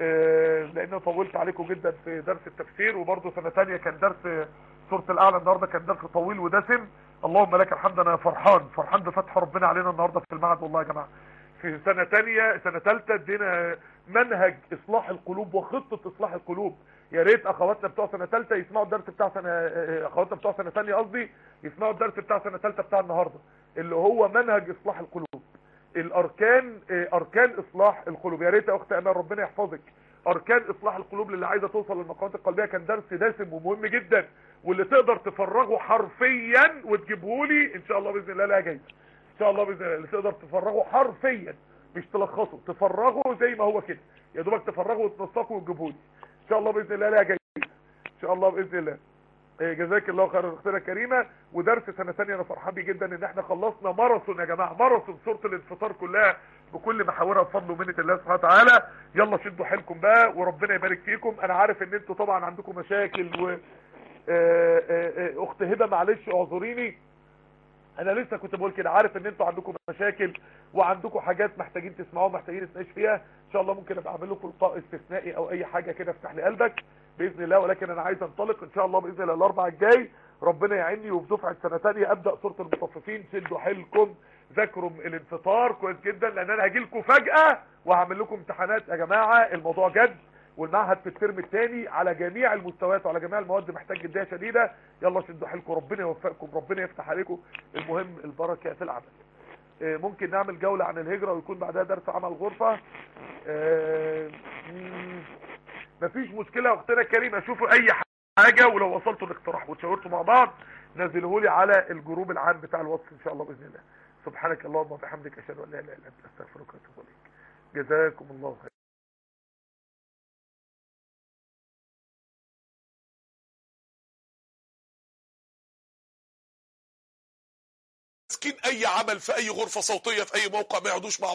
Speaker 4: آه، لان طولت عليكم جدا في درس التفسير وبرده سنه ثانيه كان درس سوره الاعلى النهارده كان درس طويل ودسم اللهم لك الحمد انا فرحان فرحان بفتح ربنا علينا النهارده في المعهد والله يا جماعه في سنه ثانيه سنه ثالثه ادينا منهج اصلاح القلوب وخطه اصلاح القلوب يا ريت اخواتنا بتوع سنه ثالثه يسمعوا الدرس بتاع سنه آه، اخواتنا بتوع سنه ثانيه قصدي يسمعوا الدرس بتاع سنه ثالثه بتاع النهارده اللي هو منهج اصلاح القلوب الاركان آه، اركان اصلاح القلوب يا ريت يا اخت امان ربنا يحفظك اركان اصلاح القلوب للي عايزه توصل للمقامات القلبيه كان درس دسم ومهم جدا واللي تقدر تفرغه حرفيا وتجيبه لي ان شاء الله باذن الله لا جايزه ان شاء الله باذن الله اللي تقدر تفرغه حرفيا مش تلخصه تفرغه زي ما هو كده يا دوبك تفرغه وتنسقه وتجيبه لي ان شاء الله باذن الله لا جايزه ان شاء الله باذن الله إيه، جزاك الله خيرا اختنا الكريمه ودرس سنه ثانيه انا فرحان بيه جدا ان احنا خلصنا ماراثون يا جماعه ماراثون سوره الانفطار كلها بكل محاورها بفضل ومنه الله سبحانه وتعالى يلا شدوا حيلكم بقى وربنا يبارك فيكم انا عارف ان انتوا طبعا عندكم مشاكل و آه، آه، آه، اخت هبه معلش اعذريني انا لسه كنت بقول كده عارف ان انتوا عندكم مشاكل وعندكم حاجات محتاجين تسمعوها محتاجين نتناقش فيها ان شاء الله ممكن ابقى اعمل لكم لقاء استثنائي او اي حاجه كده افتح لي قلبك باذن الله ولكن انا عايز انطلق ان شاء الله باذن الله الاربع الجاي ربنا يعيني وفي دفعه سنه ثانيه ابدا سوره المطففين شدوا حيلكم ذاكروا الانفطار كويس جدا لان انا هاجي لكم فجاه وهعمل لكم امتحانات يا جماعه الموضوع جد والمعهد في الترم الثاني على جميع المستويات وعلى جميع المواد محتاج جديه شديده يلا شدوا حيلكم ربنا يوفقكم ربنا يفتح عليكم المهم البركه في العمل آه، ممكن نعمل جوله عن الهجره ويكون بعدها درس عمل غرفه آه، مم، مفيش مشكله يا اختنا الكريمه شوفوا اي حاجه ولو وصلتوا لاقتراح وتشاورتوا مع بعض نزلوه لي على الجروب العام بتاع الواتس ان شاء الله باذن الله سبحانك اللهم وبحمدك اشهد ان لا اله الا انت استغفرك واتوب اليك جزاكم الله خير
Speaker 5: ماسكين اي عمل في اي غرفه صوتيه في اي موقع ما يقعدوش مع